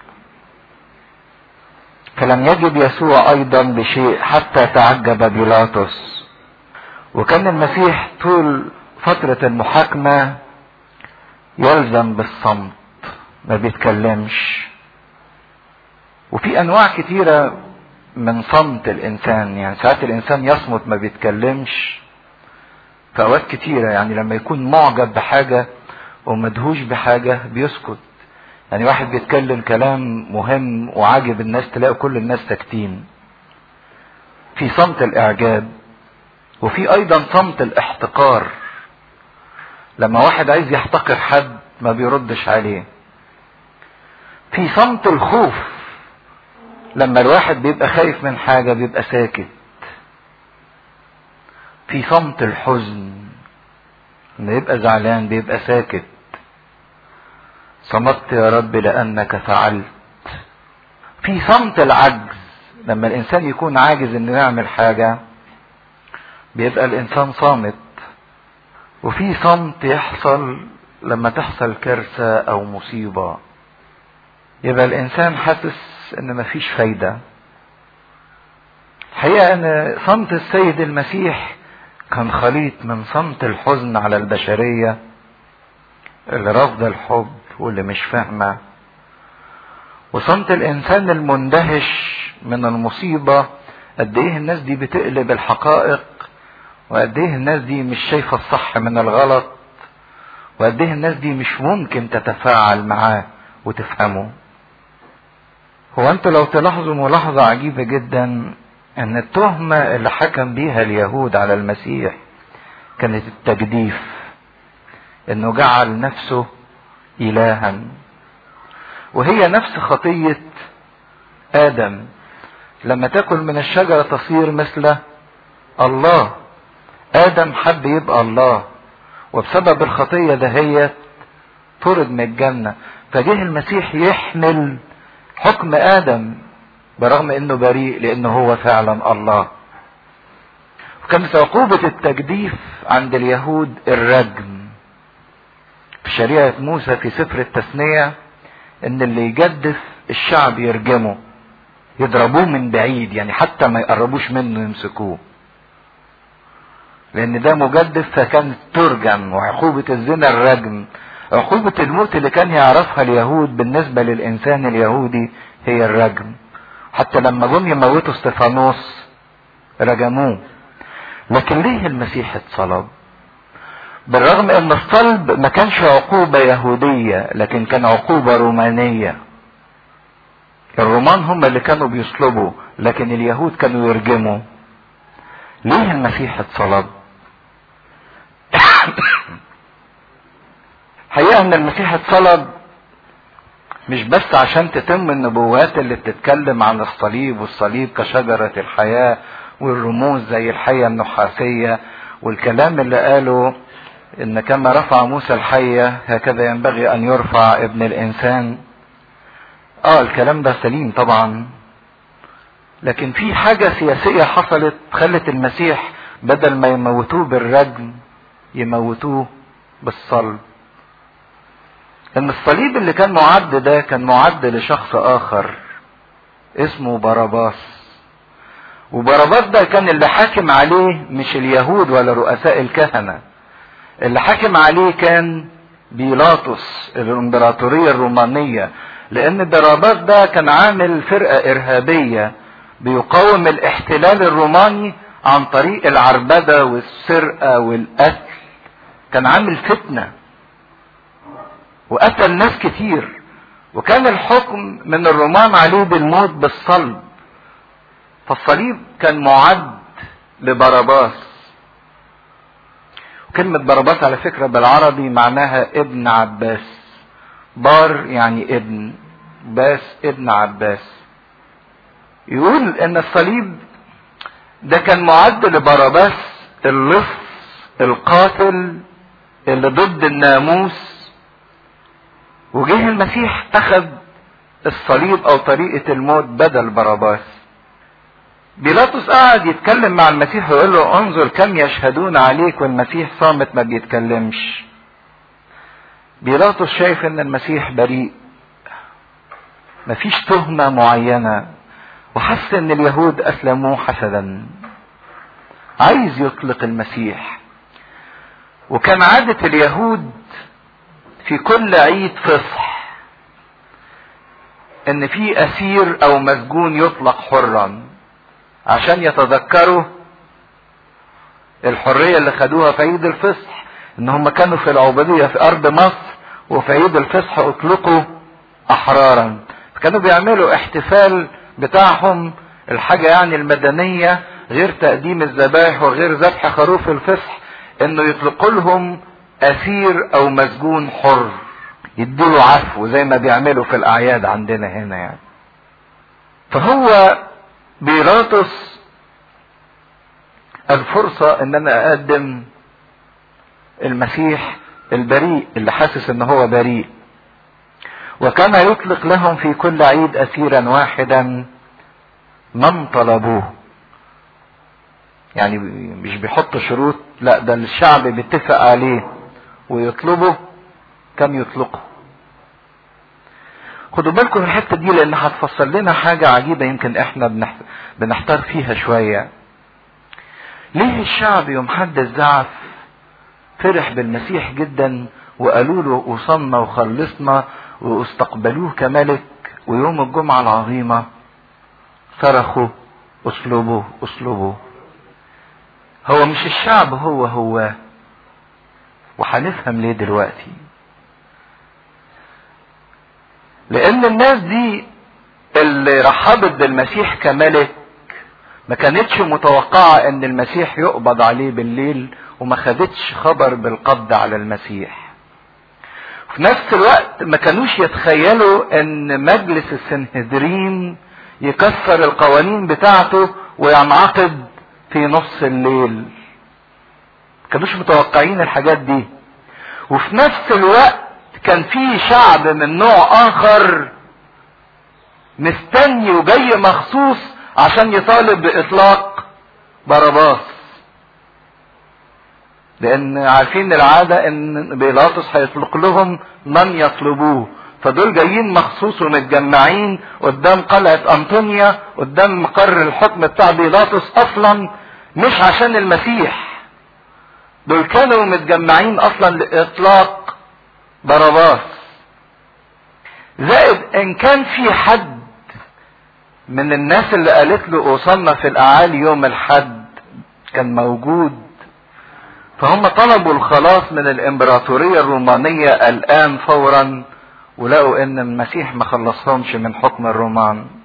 فلم يجب يسوع أيضا بشيء حتى تعجب بيلاطس وكان المسيح طول فترة المحاكمة يلزم بالصمت ما بيتكلمش وفي انواع كتيرة من صمت الانسان يعني ساعات الانسان يصمت ما بيتكلمش في اوقات كتيرة يعني لما يكون معجب بحاجة ومدهوش بحاجة بيسكت يعني واحد بيتكلم كلام مهم وعاجب الناس تلاقي كل الناس ساكتين في صمت الاعجاب وفي ايضا صمت الاحتقار لما واحد عايز يحتقر حد ما بيردش عليه في صمت الخوف لما الواحد بيبقى خايف من حاجة بيبقى ساكت في صمت الحزن لما يبقى زعلان بيبقى ساكت صمت يا رب لأنك فعلت في صمت العجز لما الإنسان يكون عاجز إنه يعمل حاجة بيبقى الإنسان صامت وفي صمت يحصل لما تحصل كارثة أو مصيبة يبقى الإنسان حاسس إن مفيش فايدة الحقيقة إن صمت السيد المسيح كان خليط من صمت الحزن على البشرية اللي رافضة الحب واللي مش فاهمة وصمت الإنسان المندهش من المصيبة قد إيه الناس دي بتقلب الحقائق وقد إيه الناس دي مش شايفة الصح من الغلط وقد إيه الناس دي مش ممكن تتفاعل معاه وتفهمه هو انتوا لو تلاحظوا ملاحظة عجيبة جدا ان التهمة اللي حكم بيها اليهود على المسيح كانت التجديف انه جعل نفسه الها وهي نفس خطية ادم لما تاكل من الشجرة تصير مثل الله ادم حب يبقى الله وبسبب الخطية دهيت طرد من الجنة فجه المسيح يحمل حكم ادم برغم انه بريء لانه هو فعلا الله وكانت عقوبة التجديف عند اليهود الرجم في شريعة موسى في سفر التثنية ان اللي يجدف الشعب يرجمه يضربوه من بعيد يعني حتى ما يقربوش منه يمسكوه لان ده مجدف فكانت ترجم وعقوبة الزنا الرجم عقوبة الموت اللي كان يعرفها اليهود بالنسبة للإنسان اليهودي هي الرجم حتى لما جم يموتوا استفانوس رجموه لكن ليه المسيح اتصلب بالرغم ان الصلب ما كانش عقوبة يهودية لكن كان عقوبة رومانية الرومان هم اللي كانوا بيصلبوا لكن اليهود كانوا يرجموا ليه المسيح اتصلب حقيقة ان المسيح اتصلب مش بس عشان تتم النبوات اللي بتتكلم عن الصليب والصليب كشجرة الحياة والرموز زي الحية النحاسية والكلام اللي قاله ان كما رفع موسى الحية هكذا ينبغي ان يرفع ابن الانسان اه الكلام ده سليم طبعا لكن في حاجة سياسية حصلت خلت المسيح بدل ما يموتوه بالرجم يموتوه بالصلب ان الصليب اللي كان معد ده كان معد لشخص اخر اسمه باراباس وباراباس ده كان اللي حاكم عليه مش اليهود ولا رؤساء الكهنة اللي حاكم عليه كان بيلاطس الامبراطورية الرومانية لان باراباس ده كان عامل فرقة ارهابية بيقاوم الاحتلال الروماني عن طريق العربدة والسرقة والقتل كان عامل فتنة وقتل ناس كتير وكان الحكم من الرومان عليه بالموت بالصلب فالصليب كان معد لبرباس كلمة برباس على فكرة بالعربي معناها ابن عباس بار يعني ابن باس ابن عباس يقول ان الصليب ده كان معد لبرباس اللص القاتل اللي ضد الناموس وجه المسيح اخذ الصليب او طريقة الموت بدل باراباس بيلاطس قعد يتكلم مع المسيح ويقول له انظر كم يشهدون عليك والمسيح صامت ما بيتكلمش بيلاطس شايف ان المسيح بريء مفيش تهمة معينة وحس ان اليهود اسلموه حسدا عايز يطلق المسيح وكان عادة اليهود في كل عيد فصح ان في اسير او مسجون يطلق حرا عشان يتذكروا الحرية اللي خدوها في عيد الفصح ان هم كانوا في العبودية في ارض مصر وفي عيد الفصح اطلقوا احرارا كانوا بيعملوا احتفال بتاعهم الحاجة يعني المدنية غير تقديم الذبائح وغير ذبح خروف الفصح انه يطلقوا لهم اسير او مسجون حر يديله عفو زي ما بيعملوا في الاعياد عندنا هنا يعني فهو بيلاطس الفرصة ان انا اقدم المسيح البريء اللي حاسس ان هو بريء وكان يطلق لهم في كل عيد اسيرا واحدا من طلبوه يعني مش بيحط شروط لا ده الشعب بيتفق عليه ويطلبه كم يطلقه خدوا بالكم من الحته دي لان هتفسر لنا حاجه عجيبه يمكن احنا بنحتار فيها شويه ليه الشعب يوم حد الزعف فرح بالمسيح جدا وقالوا له وصلنا وخلصنا واستقبلوه كملك ويوم الجمعة العظيمة صرخوا اصلبوا اصلبوا هو مش الشعب هو هو وهنفهم ليه دلوقتي لان الناس دي اللي رحبت بالمسيح كملك ما كانتش متوقعة ان المسيح يقبض عليه بالليل وما خدتش خبر بالقبض على المسيح في نفس الوقت ما كانوش يتخيلوا ان مجلس السنهدرين يكسر القوانين بتاعته وينعقد في نص الليل كانوش متوقعين الحاجات دي وفي نفس الوقت كان في شعب من نوع اخر مستني وجاي مخصوص عشان يطالب باطلاق باراباس لان عارفين العادة ان بيلاطس هيطلق لهم من يطلبوه فدول جايين مخصوص ومتجمعين قدام قلعة انطونيا قدام مقر الحكم بتاع بيلاطس اصلا مش عشان المسيح دول كانوا متجمعين اصلا لاطلاق باراباس زائد ان كان في حد من الناس اللي قالت له اوصلنا في الاعالي يوم الحد كان موجود فهم طلبوا الخلاص من الامبراطوريه الرومانيه الان فورا ولقوا ان المسيح ما خلصهمش من حكم الرومان